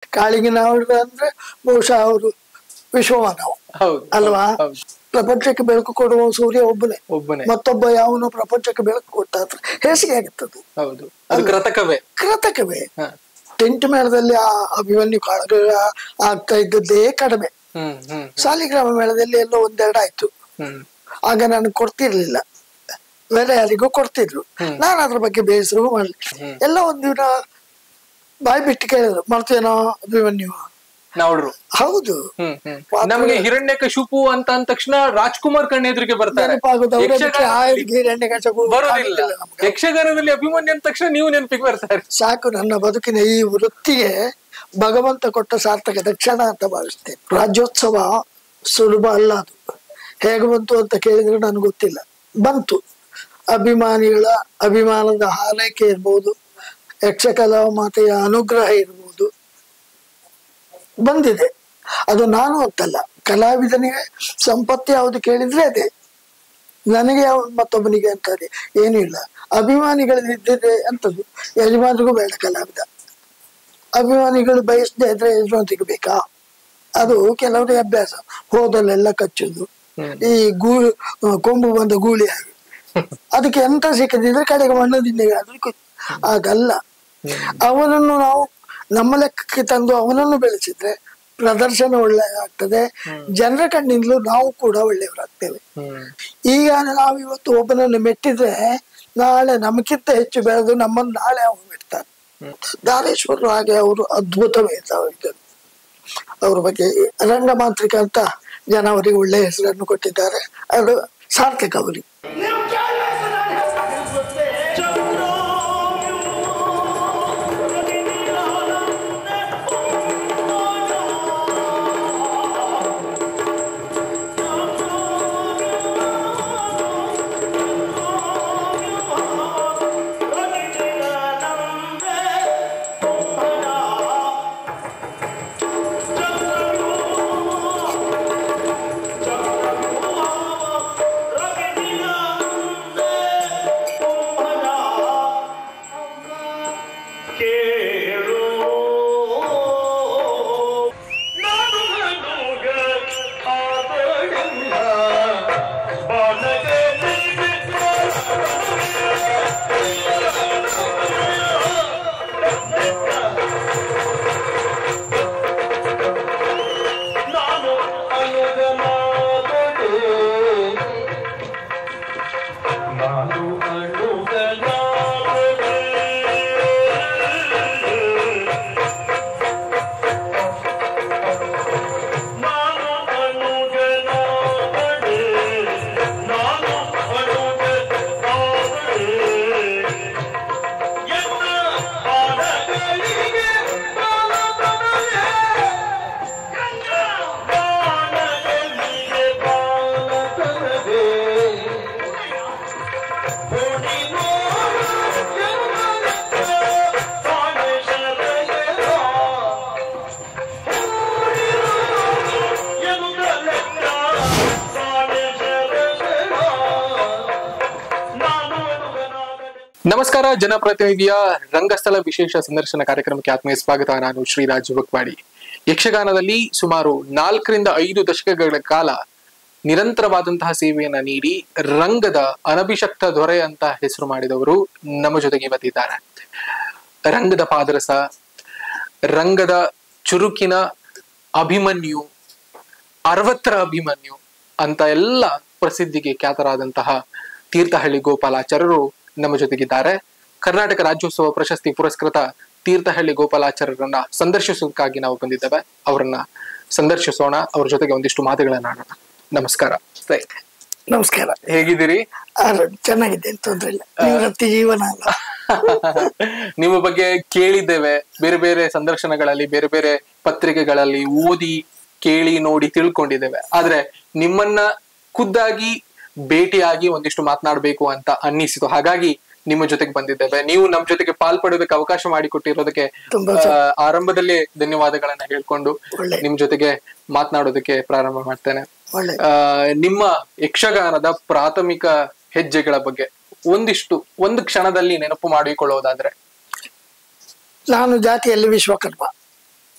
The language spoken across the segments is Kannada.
ಕಾಳಿಂಗ ನಾವುಡು ಅಂದ್ರೆ ಬಹುಶಃ ಅವರು ವಿಶ್ವಮಾನವ ಹೌದು ಅಲ್ವಾ ಹೌದು. ಪ್ರಪಂಚಕ್ಕೆ ಬೆಳಕು ಕೊಡುವ ಸೂರ್ಯ ಒಬ್ಬನೇ ಒಬ್ಬನೇ ಮತ್ತೊಬ್ಬ ಯಾವನು ಪ್ರಪಂಚಕ್ಕೆ ಬೆಳಕು ಕೊಟ್ಟ ಅಂದ್ರೆ ಹೇಸಿಗೆ ಆಗುತ್ತದೆ ಹೌದು ಅದು ಕೃತಕವೇ ಕೃತಕವೇ ಹ. ಟೆಂಟ್ ಮೇಳದಲ್ಲಿ ಆ ಅಭಿಮನ್ಯು ಕಾಳಗ ಆಗ್ತಾ ಇದ್ದದ್ದೇ ಕಡಿಮೆ ಹ್ಮ್ ಹ್ಮ್ ಸಾಲಿಗ್ರಾಮ ಮೇಳದಲ್ಲಿ ಎಲ್ಲೋ ಒಂದೆರಡು ಆಯ್ತು ಹ್ಮ್ ಆಗ ನಾನು ಕೊಡ್ತಿರ್ಲಿಲ್ಲ ಬೇರೆ ಯಾರಿಗೂ ಕೊಡ್ತಿದ್ರು ನಾನು ಅದ್ರ ಬಗ್ಗೆ ಬೇಸರ ಮಾಡ್ಲಿ ಎಲ್ಲ ಒಂದಿನ ಬಾಯಿ ಬಿಟ್ಟು ಕೇಳಿದ್ರು ಮಾಡ್ತೇನೋ ಅಭಿಮನ್ಯು ನಾವ್ರು ಹೌದು ಹ್ಮ್ ಹ್ಮ್ ನಮ್ಗೆ ಹಿರಣ್ಯಕಶಿಪು ಅಂತ ಅಂದ ತಕ್ಷಣ ರಾಜ್ಕುಮಾರ್ ಕಣ್ಣೆದುರಿಗೆ ಬರ್ತಾರೆ ನೆನಪಾಗೋದು ಅವರೇ ಬಿಟ್ರೆ ಯಕ್ಷಗಾನ- ಆ ಹಿರಣ್ಯಕಶಿಪು ಬರೋದಿಲ್ಲ ಆಗೋದಿಲ್ಲ ನಮ್ಗೆ. ಯಕ್ಷಗಾನದಲ್ಲಿ ಅಭಿಮನ್ಯು ಅಂದ ತಕ್ಷಣ ನೀವು ನೆನಪಿಗೆ ಬರ್ತಾರೆ ಸಾಕು ನನ್ನ ಬದುಕಿನ ಈ ವೃತ್ತಿಗೆ ಭಗವಂತ ಕೊಟ್ಟ ಸಾರ್ಥಕ ದಕ್ಷಿಣ ಅಂತ ಭಾವಿಸ್ತೇನೆ ರಾಜ್ಯೋತ್ಸವ ಸುಲಭ ಅಲ್ಲ ಅದು ಹೇಗೆ ಬಂತು ಅಂತ ಕೇಳಿದ್ರೆ ನನಗೆ ಗೊತ್ತಿಲ್ಲ ಬಂತು ಅಭಿಮಾನಿಗಳ ಅಭಿಮಾನದ ಹಾರೈಕೆ ಇರ್ಬೋದು ಯಕ್ಷಕಲಾ ಮಾತೆಯ ಅನುಗ್ರಹ ಇರ್ಬೋದು ಬಂದಿದೆ ಅದು ನಾನು ಅಂತಲ್ಲ ಕಲಾವಿದನಿಗೆ ಸಂಪತ್ತು ಯಾವುದು ಕೇಳಿದ್ರೆ ಅದೇ ನನಗೆ ಯಾವ ಮತ್ತೊಬ್ಬನಿಗೆ ಅಂತದೆ ಏನೂ ಇಲ್ಲ ಅಭಿಮಾನಿಗಳಿದ್ದಿದೆ ಅಂತದ್ದು ಯಜಮಾನಿಗೂ ಬೇಡ ಕಲಾವಿದ ಅಭಿಮಾನಿಗಳು ಬಯಸದೆ ಇದ್ರೆ ಯಜಮಾನಿಗೆ ಬೇಕಾ ಅದು ಕೆಲವರಿಗೆ ಅಭ್ಯಾಸ ಹೋದಲ್ಲೆಲ್ಲ ಕಚ್ಚುದು ಈ ಗೂ ಕೊಂಬು ಬಂದ ಗೂಳಿ ಆಗಿ ಅದಕ್ಕೆ ಎಂತ ಸಿಕ್ಕದಿದ್ರೆ ಕಡೆಗೆ ಮಣ್ಣದಿಂದ ಅದಕ್ಕೆ ಆಗಲ್ಲ ಅವನನ್ನು ನಾವು ನಮ್ಮ ಲೆಕ್ಕಕ್ಕೆ ತಂದು ಅವನನ್ನು ಬೆಳೆಸಿದ್ರೆ ಪ್ರದರ್ಶನ ಒಳ್ಳೆ ಆಗ್ತದೆ ಜನರ ಕಣ್ಣಿಂದಲೂ ನಾವು ಕೂಡ ಒಳ್ಳೆಯವರಾಗ್ತೇವೆ ಹ್ಮ್ ಈಗ ನಾವು ಇವತ್ತು ಒಬ್ಬನನ್ನು ಮೆಟ್ಟಿದ್ರೆ ನಾಳೆ ನಮಗಿಂತ ಹೆಚ್ಚು ಬೆಳೆದು ನಮ್ಮನ್ನು ನಾಳೆ ಅವರು ಮೆಟ್ತಾರೆ ದಾರೇಶ್ವರರು ಹಾಗೆ ಅವರು ಅದ್ಭುತ ಮೇಧಾವಿಗಳು ಅವ್ರ ಬಗ್ಗೆ ರಂಗಮಾಂತ್ರಿಕ ಅಂತ ಜನ ಅವರಿಗೆ ಒಳ್ಳೆ ಹೆಸರನ್ನು ಕೊಟ್ಟಿದ್ದಾರೆ ಅದು ಸಾರ್ಥಕ ಅವರಿಗೆ ಕೇಳು ನಾನು ಮನುಗ ಆದಳಿಲ್ಲ ಬಾಲಕನಿಗೆ ನಾನು ಅನುಗನಾಗದೆ ನಾನು ಅನುಗನಾಗದೆ ನಾನು ಅನುಗನಾಗದೆ ನಾನು ಅನುಗನಾಗದೆ ಎನ್ನ ಬಾಲಗಳಿಗೆ ಬಾಲತನವೇ ಬಾಲಗಳಿಗೆ ಬಾಲತನವೇ ನಮಸ್ಕಾರ ಜನಪ್ರತಿನಿಧಿಯ ರಂಗಸ್ಥಳ ವಿಶೇಷ ಸಂದರ್ಶನ ಕಾರ್ಯಕ್ರಮಕ್ಕೆ ಆತ್ಮೀಯ ಸ್ವಾಗತ ನಾನು ಶ್ರೀರಾಜ್ ಬಕ್ವಾಡಿ ಯಕ್ಷಗಾನದಲ್ಲಿ ಸುಮಾರು ನಾಲ್ಕರಿಂದ ಐದು ದಶಕಗಳ ಕಾಲ ನಿರಂತರವಾದಂತಹ ಸೇವೆಯನ್ನ ನೀಡಿ ರಂಗದ ಅನಭಿಷಕ್ತ ದೊರೆ ಅಂತ ಹೆಸರು ಮಾಡಿದವರು ನಮ್ಮ ಜೊತೆಗೆ ಇವತ್ತಿದ್ದಾರೆ ರಂಗದ ಪಾದರಸ ರಂಗದ ಚುರುಕಿನ ಅಭಿಮನ್ಯು ಅರವತ್ತರ ಅಭಿಮನ್ಯು ಅಂತ ಎಲ್ಲ ಪ್ರಸಿದ್ಧಿಗೆ ಖ್ಯಾತರಾದಂತಹ ತೀರ್ಥಹಳ್ಳಿ ಗೋಪಾಲಾಚಾರ್ಯರು ನಮ್ಮ ಜೊತೆಗಿದ್ದಾರೆ ಕರ್ನಾಟಕ ರಾಜ್ಯೋತ್ಸವ ಪ್ರಶಸ್ತಿ ಪುರಸ್ಕೃತ ತೀರ್ಥಹಳ್ಳಿ ಗೋಪಾಲಾಚಾರ್ಯರನ್ನ ಸಂದರ್ಶಿಸೋದಕ್ಕಾಗಿ ನಾವು ಬಂದಿದ್ದೇವೆ ಅವರನ್ನ ಸಂದರ್ಶಿಸೋಣ ಅವ್ರ ಜೊತೆಗೆ ಒಂದಿಷ್ಟು ಮಾತುಗಳನ್ನ ಆಡೋಣ ನಮಸ್ಕಾರ ಸರಿ. ನಮಸ್ಕಾರ ಹೇಗಿದ್ದೀರಿ ಆರೋಗ್ಯ ಚೆನ್ನಾಗಿದೆ ತೊಂದ್ರೆ ಇಲ್ಲ ನಿವೃತ್ತಿ ಜೀವನ ಅಲ್ಲ ನಿಮ್ಮ ಬಗ್ಗೆ ಕೇಳಿದ್ದೇವೆ ಬೇರೆ ಬೇರೆ ಸಂದರ್ಶನಗಳಲ್ಲಿ ಬೇರೆ ಬೇರೆ ಪತ್ರಿಕೆಗಳಲ್ಲಿ ಓದಿ ಕೇಳಿ ನೋಡಿ ತಿಳ್ಕೊಂಡಿದ್ದೇವೆ ಆದ್ರೆ ನಿಮ್ಮನ್ನ ಖುದ್ದಾಗಿ ಭೇಟಿಯಾಗಿ ಒಂದಿಷ್ಟು ಮಾತನಾಡಬೇಕು ಅಂತ ಅನ್ನಿಸಿತು ಹಾಗಾಗಿ ನಿಮ್ಮ ಜೊತೆಗೆ ಬಂದಿದ್ದೇವೆ ನೀವು ನಮ್ಮ ಜೊತೆಗೆ ಪಾಲ್ಪಡೋದಕ್ಕೆ ಅವಕಾಶ ಮಾಡಿಕೊಟ್ಟಿರೋದಕ್ಕೆ ತುಂಬಾ ಆ, ಆರಂಭದಲ್ಲೇ ಧನ್ಯವಾದಗಳನ್ನ ಹೇಳ್ಕೊಂಡು ಒಳ್ಳೆ ನಿಮ್ ಜೊತೆಗೆ ಮಾತನಾಡೋದಕ್ಕೆ ಪ್ರಾರಂಭ ಮಾಡ್ತೇನೆ ಒಳ್ಳೆ ಆ, ನಿಮ್ಮ ಯಕ್ಷಗಾನದ ಪ್ರಾಥಮಿಕ ಹೆಜ್ಜೆಗಳ ಬಗ್ಗೆ ಒಂದಿಷ್ಟು ಒಂದು ಕ್ಷಣದಲ್ಲಿ ನೆನಪು ಮಾಡಿಕೊಳ್ಳೋದಾದ್ರೆ ನಾನು ಜಾತಿಯಲ್ಲಿ ವಿಶ್ವಕರ್ಮ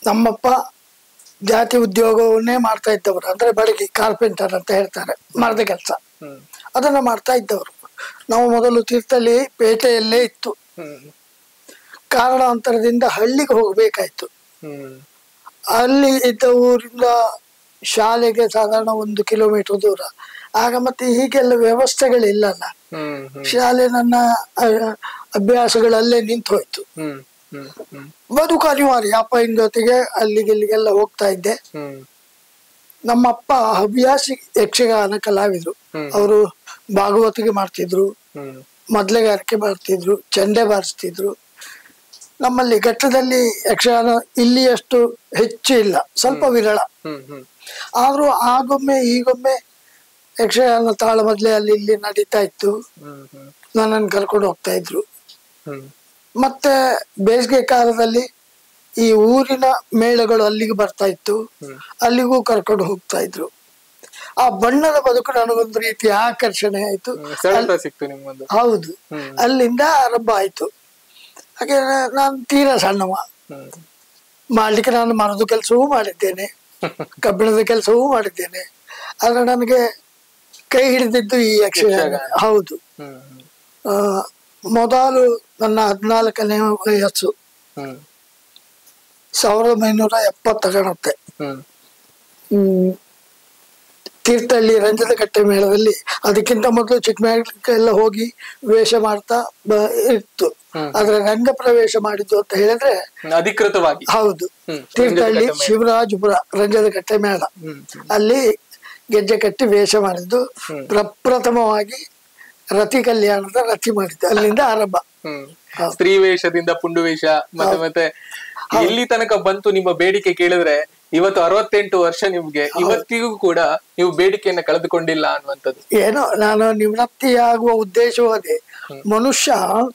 ನಮ್ಮಪ್ಪ ಜಾತಿ ಉದ್ಯೋಗವನ್ನೇ ಮಾಡ್ತಾ ಇದ್ದವರು ಅಂದ್ರೆ ಬಡಗಿ ಕಾರ್ಪೆಂಟರ್ ಅಂತ ಹೇಳ್ತಾರೆ ಮರದ ಕೆಲಸ ಹ್ಮ್ ಅದನ್ನ ಮಾಡ್ತಾ ಇದ್ದವರು ನಾವು ಮೊದಲು ತೀರ್ಥಹಳ್ಳಿ ಪೇಟೆಯಲ್ಲೇ ಇತ್ತು ಹ್ಮ್ ಕಾರಣಾಂತರದಿಂದ ಹಳ್ಳಿಗೆ ಹೋಗಬೇಕಾಯ್ತು ಹ್ಮ್ ಅಲ್ಲಿ ಇದ್ದ ಊರಿಂದ ಶಾಲೆಗೆ ಸಾಧಾರಣ ಒಂದು ಕಿಲೋಮೀಟರ್ ದೂರ ಆಗ ಮತ್ತೆ ಹೀಗೆಲ್ಲ ವ್ಯವಸ್ಥೆಗಳಿಲ್ಲಲ್ಲ ಹ್ಮ್ ಹ್ಮ್ ಶಾಲೆ ನನ್ನ ಆ, ಅಭ್ಯಾಸಗಳಲ್ಲೇ ನಿಂತು ಹೋಯ್ತು ಹ್ಮ್ ಹ್ಮ್ ಹ್ಮ್ ಬದುಕು ಅನಿವಾರ್ಯ ಅಪ್ಪನ ಜೊತೆಗೆ ಅಲ್ಲಿಗೆ ಇಲ್ಲಿಗೆಲ್ಲ ಹೋಗ್ತಾ ಇದ್ದೆ ಹ್ಮ್ ನಮ್ಮಪ್ಪ ಹವ್ಯಾಸಿ ಯಕ್ಷಗಾನ ಕಲಾವಿದರು ಹ್ಮ್. ಅವರು ಭಾಗವತಿಗೆ ಮಾಡ್ತಿದ್ರು ಹ್ಮ್ ಮೊದಲೆಗಾರಿಕೆ ಮಾಡ್ತಿದ್ರು ಚಂಡೆ ಬಾರಿಸ್ತಿದ್ರು ನಮ್ಮಲ್ಲಿ ಘಟ್ಟದಲ್ಲಿ ಯಕ್ಷಗಾನ ಇಲ್ಲಿಯಷ್ಟು ಹೆಚ್ಚು ಇಲ್ಲ ಸ್ವಲ್ಪ ವಿರಳ ಹ್ಮ್ ಹ್ಮ್ ಆದ್ರೂ ಆಗೊಮ್ಮೆ ಈಗೊಮ್ಮೆ ಯಕ್ಷಗಾನ ತಾಳ ಮೊದಲೇ ಅಲ್ಲಿ ಇಲ್ಲಿ ನಡೀತಾ ಇತ್ತು ಹ್ಮ್ ಹ್ಮ್ ನನ್ನನ್ನು ಕರ್ಕೊಂಡು ಹೋಗ್ತಾ ಇದ್ರು ಹ್ಮ್ ಮತ್ತೆ ಬೇಸಿಗೆ ಕಾಲದಲ್ಲಿ ಈ ಊರಿನ ಮೇಳಗಳು ಅಲ್ಲಿಗೆ ಬರ್ತಾ ಇತ್ತು ಹ್ಮ್. ಅಲ್ಲಿಗೂ ಕರ್ಕೊಂಡು ಹೋಗ್ತಾ ಇದ್ರು ಆ ಬಣ್ಣದ ಬದುಕು ನನಗೊಂದು ರೀತಿ ಆಕರ್ಷಣೆ ಆಯ್ತು ಹ್ಮ್. ಸೆಳೆತ ಸಿಕ್ತು ನಿಮ್ಗೊಂದು ಹೌದು ಹ್ಮ್. ಅಲ್ಲಿಂದ ಆರಂಭ ಆಯ್ತು ಹಾಗೆ ನಾನು ತೀರಾ ಸಣ್ಣವ ಹ್ಮ್ ಮಾಡ್ಲಿಕ್ಕೆ ನಾನು ಮರದ ಕೆಲಸವೂ ಮಾಡಿದ್ದೇನೆ ಕಬ್ಬಿಣದ ಕೆಲಸವೂ ಮಾಡಿದ್ದೇನೆ ಆದ್ರೆ ನನಗೆ ಕೈ ಹಿಡಿದಿದ್ದು ಈ ಯಕ್ಷಗಾನ ಯಕ್ಷಗಾನ. ಹೌದು ಹ್ಮ್ ಹ್ಮ್ ಆ, ಮೊದಲು ನನ್ನ ಹದಿನಾಲ್ಕನೇ ವಯಸ್ಸು ಹ್ಮ್ ಸಾವಿರದ ಒಂಬೈನೂರ ಎಪ್ಪತ್ತ ಕಾಣುತ್ತೆ ಹ್ಮ್ ಹ್ಮ್ ತೀರ್ಥಹಳ್ಳಿ ರಂಜದ ಕಟ್ಟೆ ಮೇಳದಲ್ಲಿ ಅದಕ್ಕಿಂತ ಮೊದಲು ಚಿಕ್ಕಮಗಳೂರಿಗೆಲ್ಲ ಹೋಗಿ ವೇಷ ಮಾಡ್ತಾ ಬ- ಇತ್ತು ಹ್ಮ್. ಆದ್ರೆ ರಂಗ ಪ್ರವೇಶ ಮಾಡಿದ್ದು ಅಂತ ಹೇಳಿದ್ರೆ ಹ್ಮ್. ಅಧಿಕೃತವಾಗಿ ಹೌದು ಹ್ಮ್. ತೀರ್ಥಹಳ್ಳಿ ರಂಜದ ಕಟ್ಟೆ ಮೇಳ. ಶಿವರಾಜಪುರ ರಂಜದ ಕಟ್ಟೆ ಮೇಳ ಹ್ಮ್ ಅಲ್ಲಿ ಗೆಜ್ಜೆ ಕಟ್ಟಿ ವೇಷ ಮಾಡಿದ್ದು ಹ್ಮ್. ಪ್ರಪ್ರಥಮವಾಗಿ ರತಿ ಕಲ್ಯಾಣದ ರತಿ ಮಾಡಿದ್ದು ಅಲ್ಲಿಂದ ಆರಂಭ ಹ್ಮ್ ಹೌದು. ಸ್ತ್ರೀ ವೇಷದಿಂದ ಪುಂಡು ವೇಷ ಮತ್ತೆ ಮತ್ತೆ ಎಲ್ಲಿ ತನಕ ಬಂತು ನಿಮ್ಮ ಬೇಡಿಕೆ ಕೇಳಿದ್ರೆ ಇವತ್ತು ಅರವತ್ತೆಂಟು ವರ್ಷ ನಿಮ್ಗೆ ಇವತ್ತಿಗೂ ಕೂಡ ನೀವು ಬೇಡಿಕೆಯನ್ನ ಕಳೆದುಕೊಂಡಿಲ್ಲ ಅನ್ನುವಂಥದ್ದು ಏನೋ ನಾನು ನಿವೃತ್ತಿಯಾಗುವ ಉದ್ದೇಶವೂ ಅದೇ ಮನುಷ್ಯ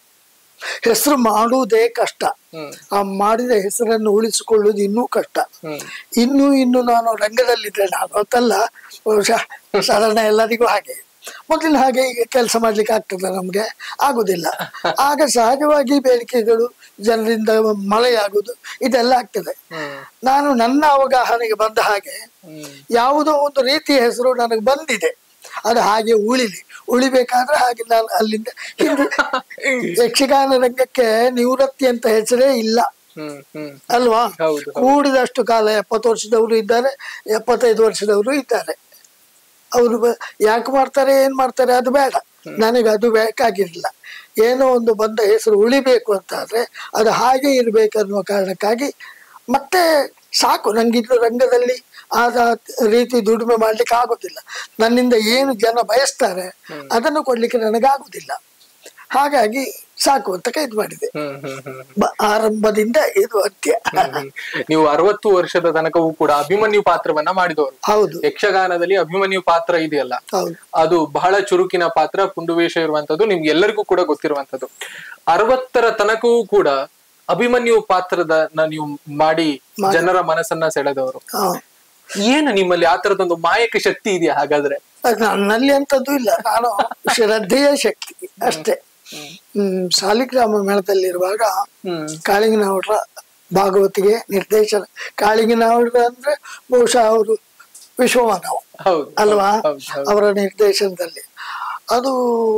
ಹೆಸರು ಮಾಡುವುದೇ ಕಷ್ಟ ಹ್ಮ್ ಆ ಮಾಡಿದ ಹೆಸರನ್ನು ಉಳಿಸಿಕೊಳ್ಳುವುದು ಇನ್ನೂ ಕಷ್ಟ ಹ್ಮ್ ಇನ್ನೂ ಇನ್ನು ನಾನು ರಂಗದಲ್ಲಿದ್ದೆ ನಾನು ಅಂತಲ್ಲ ಬಹುಶಃ ಸಾಧಾರಣ ಎಲ್ಲರಿಗೂ ಹಾಗೆ ಮೊದಲಿನ ಹಾಗೆ ಈಗ ಕೆಲಸ ಮಾಡ್ಲಿಕ್ಕೆ ಆಗ್ತದೆ ನಮ್ಗೆ ಆಗುದಿಲ್ಲ ಆಗ ಸಹಜವಾಗಿ ಬೇಡಿಕೆಗಳು ಜನರಿಂದ ಮಳೆಯಾಗುದು ಇದೆಲ್ಲ ಆಗ್ತದೆ ಹ್ಮ್ ನಾನು ನನ್ನ ಅವಗಾಹನೆಗೆ ಬಂದ ಹಾಗೆ ಹ್ಮ್ ಯಾವುದೋ ಒಂದು ರೀತಿಯ ಹೆಸರು ನನಗೆ ಬಂದಿದೆ ಅದು ಹಾಗೆ ಉಳಿಲಿ ಉಳಿಬೇಕಾದ್ರೆ ಹಾಗೆ ನಾನು ಅಲ್ಲಿಂದ ಹಿಂದೆ ಯಕ್ಷಗಾನ ರಂಗಕ್ಕೆ ನಿವೃತ್ತಿ ಅಂತ ಹೆಸರೇ ಇಲ್ಲ ಹ್ಮ್ ಹ್ಮ್ ಅಲ್ವಾ ಹೌದು, ಹೌದು. ಕೂಡಿದಷ್ಟು ಕಾಲ ಎಪ್ಪತ್ತು ವರ್ಷದವರು ಇದ್ದಾರೆ ಎಪ್ಪತ್ತೈದು ವರ್ಷದವರು ಇದ್ದಾರೆ ಅವರು ಯಾಕೆ ಮಾಡ್ತಾರೆ ಏನ್ ಮಾಡ್ತಾರೆ ಅದು ಬೇಡ ನನಗೆ ಅದು ಬೇಕಾಗಿರಲಿಲ್ಲ ಏನೋ ಒಂದು ಬಂದ ಹೆಸರು ಉಳಿಬೇಕು ಅಂತ ಆದ್ರೆ ಅದು ಹಾಗೆ ಇರ್ಬೇಕನ್ನುವ ಕಾರಣಕ್ಕಾಗಿ ಮತ್ತೆ ಸಾಕು ನಂಗಿನ್ನು ರಂಗದಲ್ಲಿ ಆದ ರೀತಿ ದುಡಿಮೆ ಮಾಡ್ಲಿಕ್ಕೆ ಆಗೋದಿಲ್ಲ ನನ್ನಿಂದ ಏನು ಜನ ಬಯಸ್ತಾರೆ ಅದನ್ನು ಕೊಡ್ಲಿಕ್ಕೆ ನನಗಾಗುದಿಲ್ಲ ಹಾಗಾಗಿ ಸಾಕು ಅಂತ ಕೈದು ಮಾಡಿದೆ ಹ್ಮ್ ಹ್ಮ್ ಹ್ಮ್ ಬ- ಆರಂಭದಿಂದ ಇದು ಅಂತ್ಯ ಹ್ಮ್. ನೀವು ಅರವತ್ತು ವರ್ಷದ ತನಕವೂ ಕೂಡ ಅಭಿಮನ್ಯು ಪಾತ್ರವನ್ನ ಮಾಡಿದವರು ಹೌದು ಯಕ್ಷಗಾನದಲ್ಲಿ ಅಭಿಮನ್ಯು ಪಾತ್ರ ಇದೆಯಲ್ಲ ಹೌದು ಅದು ಬಹಳ ಚುರುಕಿನ ಪಾತ್ರ ಪುಂಡುವೇಷ ಇರುವಂತದ್ದು ನಿಮ್ಗೆ ಎಲ್ಲರಿಗೂ ಕೂಡ ಗೊತ್ತಿರುವಂತದ್ದು ಅರವತ್ತರ ತನಕವೂ ಕೂಡ ಅಭಿಮನ್ಯು ಪಾತ್ರದ ನೀವು ಮಾಡಿ ಜನರ ಮನಸ್ಸನ್ನ ಸೆಳೆದವರು ಹಾ. ಏನು ನಿಮ್ಮಲ್ಲಿ ಆ ತರದೊಂದು ಮಾಯಕ ಶಕ್ತಿ ಇದೆಯಾ ಹಾಗಾದ್ರೆ ಅದು ನನ್ನಲ್ಲಿ ಅಂತದ್ದು ಇಲ್ಲ ನಾನು ಶ್ರದ್ಧೆಯ ಶಕ್ತಿ ಅಷ್ಟೇ ಹ್ಮ್ ಸಾಲಿಗ್ರಾಮ ಮೇಳದಲ್ಲಿರುವಾಗ ಹ್ಮ್ ಕಾಳಿಂಗನವರ ಭಾಗವತಿಗೆ ನಿರ್ದೇಶನ ಕಾಳಿಂಗನವರ ಅಂದ್ರೆ ಬಹುಶಃ ಅವರು ವಿಶ್ವಮಾನವ ಹೌದು ಅಲ್ವಾ ಹೌದು, ಹೌದು. ಅವರ ನಿರ್ದೇಶನದಲ್ಲಿ ಅದು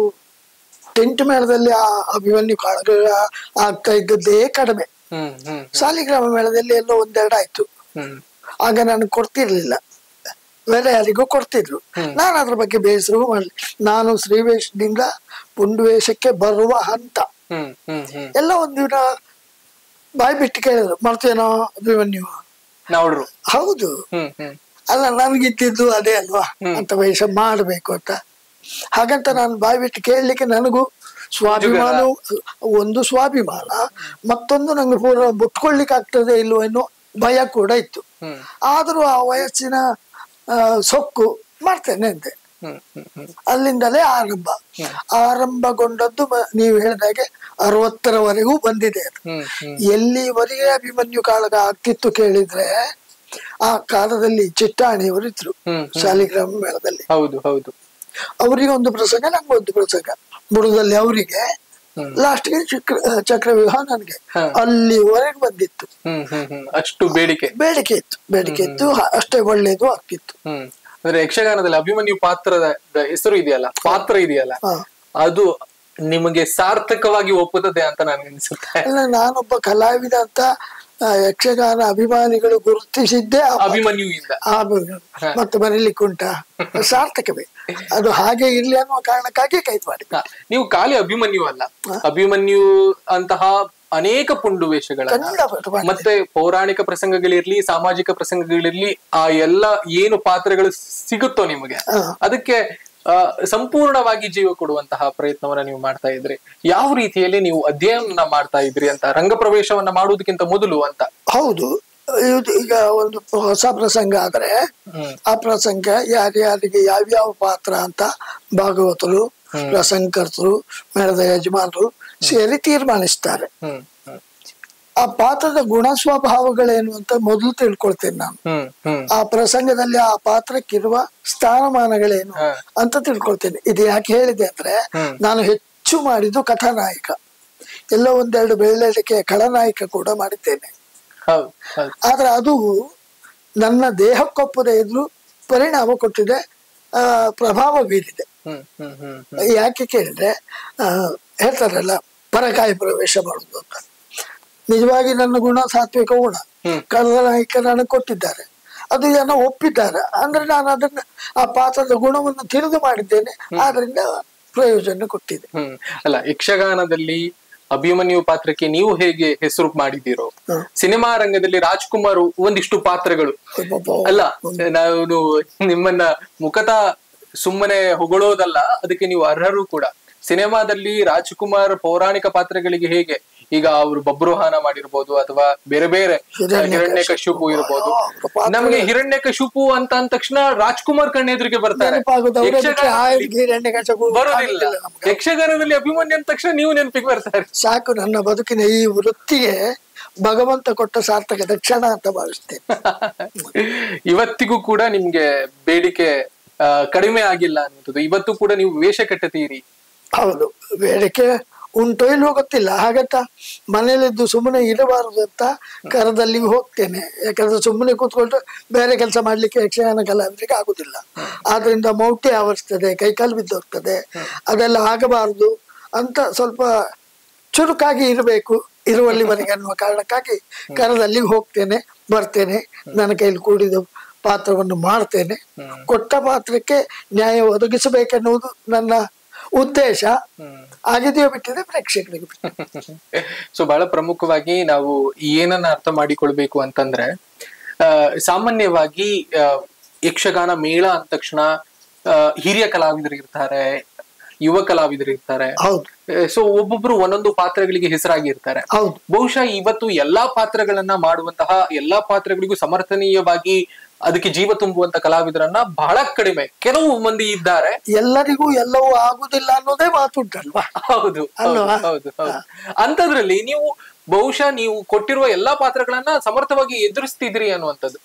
ಟೆಂಟ್ ಮೇಳದಲ್ಲಿ ಆ ಅಭಿಮನ್ಯು ಕಾಳಗ ಆಗ್ತಾ ಇದ್ದದ್ದೇ ಕಡಿಮೆ ಹ್ಮ್ ಹ್ಮ್ ಸಾಲಿಗ್ರಾಮ ಮೇಳದಲ್ಲಿ ಎಲ್ಲೋ ಒಂದೆರಡು ಆಯ್ತು ಹ್ಮ್ ಆಗ ನಾನು ಕೊಡ್ತಿರ್ಲಿಲ್ಲ ಬೇರೆ ಯಾರಿಗೂ ಕೊಡ್ತಿದ್ರು ನಾನು ಅದ್ರ ಬಗ್ಗೆ ಬೇಸರವೂ ಮಾಡಲಿ ನಾನು ಶ್ರೀವೇಶದಿಂದ ಪುಂಡುವೇಷಕ್ಕೆ ಬರುವ ಹಂತ ಹ್ಮ್ ಹ್ಮ್ ಹ್ಮ್ ಎಲ್ಲ ಒಂದಿನ ಬಾಯಿ ಬಿಟ್ಟು ಕೇಳಿದ್ರು ಮಾಡ್ತೇನೋ ಅಭಿಮನ್ಯು ನಾವ್ರು ಹೌದು ಹ್ಮ್ ಹ್ಮ್ ಅಲ್ಲ ನನ್ಗಿದ್ದಿದ್ದು ಅದೇ ಅಲ್ವಾ ಅಂತ ವೇಷ ಮಾಡಬೇಕು ಅಂತ ಹಾಗಂತ ನಾನು ಬಾಯಿ ಬಿಟ್ಟು ಕೇಳಲಿಕ್ಕೆ ನನಗೂ ಸ್ವಾಭಿಮಾನ ಒಂದು ಸ್ವಾಭಿಮಾನ ಮತ್ತೊಂದು ನಂಗೆ ಪೂರ ಮುಟ್ಕೊಳ್ಲಿಕ್ಕೆ ಆಗ್ತದೆ ಇಲ್ವೋ ಅನ್ನೋ ಭಯ ಕೂಡ ಇತ್ತು ಹ್ಮ್ ಆದರೂ ಆ ವಯಸ್ಸಿನ ಆ, ಸೊಕ್ಕು ಮಾಡ್ತೇನೆ ಅಂತೆ ಹ್ಮ್ ಹ್ಮ್ ಹ್ಮ್ ಅಲ್ಲಿಂದಲೇ ಆರಂಭ ಆರಂಭಗೊಂಡದ್ದು ಮ- ನೀವು ಹೇಳಿದಾಗೆ ಅರವತ್ತರವರೆಗೂ ಬಂದಿದೆ ಅದು ಹ್ಮ್ ಹ್ಮ್ ಎಲ್ಲಿವರೆಗೆ ಅಭಿಮನ್ಯು ಕಾಳಗ ಆಗ್ತಿತ್ತು ಕೇಳಿದ್ರೆ ಆ ಕಾಲದಲ್ಲಿ ಚಿಟ್ಟಾಣಿಯವರು ಇದ್ರು ಹ್ಮ್, ಶಾಲಿಗ್ರಾಮ ಮೇಳದಲ್ಲಿ ಹೌದು ಹೌದು ಅವರಿಗೆ ಒಂದು ಪ್ರಸಂಗ ನಂಗೆ ಒಂದು ಪ್ರಸಂಗ ಬುಡದಲ್ಲಿ ಅವರಿಗೆ ಲಾಸ್ಟ್ಗೆ ಚಕ್ರ ಚಕ್ರವ್ಯೂಹ ನನಗೆ ಹಾ. ಅಲ್ಲಿವರೆಗೆ ಬಂದಿತ್ತು ಹ್ಮ್ ಹ್ಮ್ ಹ್ಮ್ ಅಷ್ಟು ಬೇಡಿಕೆ ಬೇಡಿಕೆ ಇತ್ತು ಬೇಡಿಕೆ ಇತ್ತು ಹ- ಅಷ್ಟೇ ಒಳ್ಳೇದು ಆಗ್ತಿತ್ತು ಹ್ಮ್ ಅಂದ್ರೆ ಯಕ್ಷಗಾನದಲ್ಲಿ ಅಭಿಮನ್ಯು ಪಾತ್ರದ ದ ಹೆಸರು ಇದೆಯಲ್ಲ ಪಾತ್ರ ಇದೆಯಲ್ಲ ಹಾ. ಅದು ನಿಮಗೆ ಸಾರ್ಥಕವಾಗಿ ಒಪ್ಪುತ್ತದೆ ಅಂತ ನನಗೆ ಅನ್ಸುತ್ತೆ ಅಲ್ಲ ನಾನೊಬ್ಬ ಕಲಾವಿದ ಅಂತ ಆ, ಯಕ್ಷಗಾನ ಅಭಿಮಾನಿಗಳು ಗುರುತಿಸಿದ್ದೇ ಆ ಅಭಿಮನ್ಯುವಿಂದ ಆ ಬ- ಮತ್ತೆ ಬರೀಲಿಕ್ಕೆ ಉಂಟಾ ಸಾರ್ಥಕವೇ ಅದು ಹಾಗೆ ಇರ್ಲಿ ಅನ್ನುವ ಕಾರಣಕ್ಕಾಗಿ ಕೈ ಮಾಡಿ ಹ, ನೀವು ಖಾಲಿ ಅಭಿಮನ್ಯು ಅಲ್ಲ ಅಭಿಮನ್ಯು ಅಂತಹ ಅನೇಕ ಪುಂಡು ವೇಷಗಳನ್ನ ಕನ್ನಡ ಪಟ ಮಾಡಿದೆ. ಮತ್ತೆ ಪೌರಾಣಿಕ ಪ್ರಸಂಗಗಳಿರ್ಲಿ ಸಾಮಾಜಿಕ ಪ್ರಸಂಗಗಳಿರ್ಲಿ ಆ ಎಲ್ಲ ಏನು ಪಾತ್ರಗಳು ಸಿಗುತ್ತೋ ನಿಮಗೆ ಹಾ. ಅದಕ್ಕೆ ಆ, ಸಂಪೂರ್ಣವಾಗಿ ಜೀವ ಕೊಡುವಂತಹ ಪ್ರಯತ್ನವನ್ನ ನೀವು ಮಾಡ್ತಾ ಇದ್ರಿ ಯಾವ ರೀತಿಯಲ್ಲಿ ನೀವು ಅಧ್ಯಯನ ಮಾಡ್ತಾ ಇದ್ರಿ ಅಂತ ರಂಗ ಪ್ರವೇಶವನ್ನ ಮಾಡುವುದಕ್ಕಿಂತ ಮೊದಲು ಅಂತ ಹೌದು ಇದು ಈಗ ಒಂದು ಹೊಸ ಪ್ರಸಂಗ ಆದ್ರೆ ಹ್ಮ್ ಆ ಪ್ರಸಂಗ ಯಾರ್ಯಾರಿಗೆ ಯಾವ್ಯಾವ ಪಾತ್ರ ಅಂತ ಭಾಗವತರು ಪ್ರಸಂಗಕರ್ತರು ಮೇಳದ ಯಜಮಾನರು ಸೇರಿ ತೀರ್ಮಾನಿಸ್ತಾರೆ ಹ್ಮ್ ಹ್ಮ್ ಆ ಪಾತ್ರದ ಗುಣ ಸ್ವಭಾವಗಳೇನು ಅಂತ ಮೊದಲು ತಿಳ್ಕೊಳ್ತೇನೆ ನಾನು ಹ್ಮ್ ಹ್ಮ್ ಆ ಪ್ರಸಂಗದಲ್ಲಿ ಆ ಪಾತ್ರಕ್ಕಿರುವ ಸ್ಥಾನಮಾನಗಳೇನು ಹಾ. ಅಂತ ತಿಳ್ಕೊಳ್ತೇನೆ ಇದು ಯಾಕೆ ಹೇಳಿದೆ ಅಂದ್ರೆ ಹ್ಮ್. ನಾನು ಹೆಚ್ಚು ಮಾಡಿದ್ದು ಕಥಾನಾಯಕ ಎಲ್ಲೋ ಒಂದೆರಡು ಬೆಳ್ಳಳಿಕೆ ಖಳನಾಯಕ ಕೂಡ ಮಾಡಿದ್ದೇನೆ ಹೌದು ಹೌದು ಆದ್ರೆ ಅದು ನನ್ನ ದೇಹಕ್ಕೊಪ್ಪದೇ ಇದ್ರು ಪರಿಣಾಮ ಕೊಟ್ಟಿದೆ ಆ ಪ್ರಭಾವ ಬೀರಿದೆ ಹ್ಮ್ ಹ್ಮ್ ಹ್ಮ್ ಯಾಕೆ ಕೇಳಿದ್ರೆ ಆ, ಹೇಳ್ತಾರಲ್ಲ ಪರಕಾಯ ಪ್ರವೇಶ ಮಾಡುದು ಅಂತ ನಿಜವಾಗಿ ನನ್ನ ಗುಣ ಸಾತ್ವಿಕ ಗುಣ ಹ್ಮ್. ಕಳೆದ ನಾಯಕ ನನಗೆ ಕೊಟ್ಟಿದ್ದಾರೆ ಅದು ಜನ ಒಪ್ಪಿದ್ದಾರೆ ಅಂದ್ರೆ ನಾನು ಅದನ್ನ ಆ ಪಾತ್ರದ ಗುಣವನ್ನು ತಿಳಿದು ಮಾಡಿದ್ದೇನೆ ಆದ್ರಿಂದ ಪ್ರಯೋಜನ ಕೊಟ್ಟಿದೆ ಹ್ಮ್ ಅಲ್ಲ ಯಕ್ಷಗಾನದಲ್ಲಿ ಅಭಿಮನ್ಯು ಪಾತ್ರಕ್ಕೆ ನೀವು ಹೇಗೆ ಹೆಸರು ಮಾಡಿದ್ದೀರೋ ಹ್ಮ್. ಸಿನಿಮಾ ರಂಗದಲ್ಲಿ ರಾಜ್ಕುಮಾರ್ ಒಂದಿಷ್ಟು ಪಾತ್ರಗಳು ಅಬ್ಬಬ್ಬಾ. ಅಲ್ಲ ನಾನು ನಿಮ್ಮನ್ನ ಮುಖತ ಸುಮ್ಮನೆ ಹೊಗಳೋದಲ್ಲ ಅದಕ್ಕೆ ನೀವು ಅರ್ಹರು ಕೂಡ ಸಿನಿಮಾದಲ್ಲಿ ರಾಜ್ಕುಮಾರ್ ಪೌರಾಣಿಕ ಪಾತ್ರಗಳಿಗೆ ಹೇಗೆ ಈಗ ಅವರು ಬಬ್ರುಹಾನ ಮಾಡಿರ್ಬೋದು ಅಥವಾ ಬೇರೆ ಬೇರೆ ಹಿರಣ್ಯಕಶಿಪು. ಹಿರಣ್ಯಕಶಿಪು ಇರ್ಬೋದು ಅವ್ರ ಪಾತ್ರ- ನಮಗೆ ಹಿರಣ್ಯಕಶಿಪು ಅಂತ ಅಂದ ತಕ್ಷಣ ರಾಜ್ಕುಮಾರ್ ಕಣ್ಣೆದುರಿಗೆ ಬರ್ತಾರೆ ನೆನಪಾಗುದು ಅವರೇ ಬಿಟ್ರೆ ಆ ಯಕ್ಷಗಾನದಲ್ಲಿ ಹಿರಣ್ಯಕಶಿಪು ಬರೋದಿಲ್ಲ ಆಗುದಿಲ್ಲ ನಮ್ಗೆ. ಯಕ್ಷಗಾನದಲ್ಲಿ ಅಭಿಮನ್ಯು ಅಂದ ತಕ್ಷಣ ನೀವು ನೆನಪಿಗೆ ಬರ್ತಾರೆ ಸಾಕು ನನ್ನ ಬದುಕಿನ ಈ ವೃತ್ತಿಗೆ ಭಗವಂತ ಕೊಟ್ಟ ಸಾರ್ಥಕ ಕ್ಷಣ ಅಂತ ಭಾವಿಸ್ತೇನೆ ಇವತ್ತಿಗೂ ಕೂಡ ನಿಮ್ಗೆ ಬೇಡಿಕೆ ಆ, ಕಡಿಮೆ ಆಗಿಲ್ಲ ಅನ್ನುವಂಥದ್ದು ಇವತ್ತು ಕೂಡ ನೀವು ವೇಷ ಕಟ್ಟುತ್ತೀರಿ ಹೌದು ಬೇಡಿಕೆ ಉಂಟೋ ಇಲ್ವೋ ಗೊತ್ತಿಲ್ಲ ಹಾಗಂತ ಮನೇಲಿದ್ದು ಸುಮ್ಮನೆ ಇರಬಾರದು ಅಂತ ಕರದಲ್ಲಿ ಹೋಗ್ತೇನೆ ಯಾಕಂದ್ರೆ ಸುಮ್ಮನೆ ಕೂತ್ಕೊಂಡು ಬೇರೆ ಕೆಲಸ ಮಾಡ್ಲಿಕ್ಕೆ ಯಕ್ಷಗಾನ ಕಲಾವಿದರಿಗೆ ಆಗುದಿಲ್ಲ ಆದ್ರಿಂದ ಮೌಟಿ ಆವರಿಸ್ತದೆ ಕೈಕಾಲು ಬಿದ್ದೋಗ್ತದೆ ಅದೆಲ್ಲ ಆಗಬಾರದು ಅಂತ ಸ್ವಲ್ಪ ಚುರುಕಾಗಿ ಇರಬೇಕು ಇರುವಲ್ಲಿವರೆಗೆ ಅನ್ನುವ ಕಾರಣಕ್ಕಾಗಿ ಕರದಲ್ಲಿ ಹೋಗ್ತೇನೆ ಬರ್ತೇನೆ ನನ್ನ ಕೈಲಿ ಕೂಡಿದ ಪಾತ್ರವನ್ನು ಮಾಡ್ತೇನೆ ಕೊಟ್ಟ ಪಾತ್ರಕ್ಕೆ ನ್ಯಾಯ ಒದಗಿಸಬೇಕೆನ್ನುವುದು ನನ್ನ ಉದ್ದೇಶ ಆಗಿದೆಯೋ ಬಿಟ್ಟಿದೆ ಪ್ರೇಕ್ಷಕರಿಗೆ ಬಿಟ್ಟಿದೆ. ಸೊ ಬಹಳ ಪ್ರಮುಖವಾಗಿ ನಾವು ಏನನ್ನ ಅರ್ಥ ಮಾಡಿಕೊಳ್ಬೇಕು ಅಂತಂದ್ರೆ ಆ, ಸಾಮಾನ್ಯವಾಗಿ ಆ, ಯಕ್ಷಗಾನ ಮೇಳ ಅಂದ ತಕ್ಷಣ ಆ, ಹಿರಿಯ ಕಲಾವಿದರು ಇರ್ತಾರೆ ಯುವ ಕಲಾವಿದರು ಇರ್ತಾರೆ ಹೌದು ಸೊ ಒಬ್ಬೊಬ್ರು ಒಂದೊಂದು ಪಾತ್ರಗಳಿಗೆ ಹೆಸರಾಗಿರ್ತಾರೆ ಹೌದು ಬಹುಶಃ ಇವತ್ತು ಎಲ್ಲಾ ಪಾತ್ರಗಳನ್ನ ಮಾಡುವಂತಹ ಎಲ್ಲಾ ಪಾತ್ರಗಳಿಗೂ ಸಮರ್ಥನೀಯವಾಗಿ ಅದಕ್ಕೆ ಜೀವ ತುಂಬುವಂತ ಕಲಾವಿದರನ್ನ ಬಹಳ ಕಡಿಮೆ ಕೆಲವು ಮಂದಿ ಇದ್ದಾರೆ ಎಲ್ಲರಿಗೂ ಎಲ್ಲವೂ ಆಗುದಿಲ್ಲ ಅನ್ನೋದೇ ಮಾತುಂಟಲ್ವಾ ಹೌದು ಹೌದು ಅಲ್ವಾ? ಹೌದು ಹೌದು ಅಂತದ್ರಲ್ಲಿ ನೀವು ಬಹುಶಃ ನೀವು ಕೊಟ್ಟಿರುವ ಎಲ್ಲಾ ಪಾತ್ರಗಳನ್ನ ಸಮರ್ಥವಾಗಿ ಎದುರಿಸ್ತಿದ್ರಿ ಅನ್ನುವಂಥದ್ದು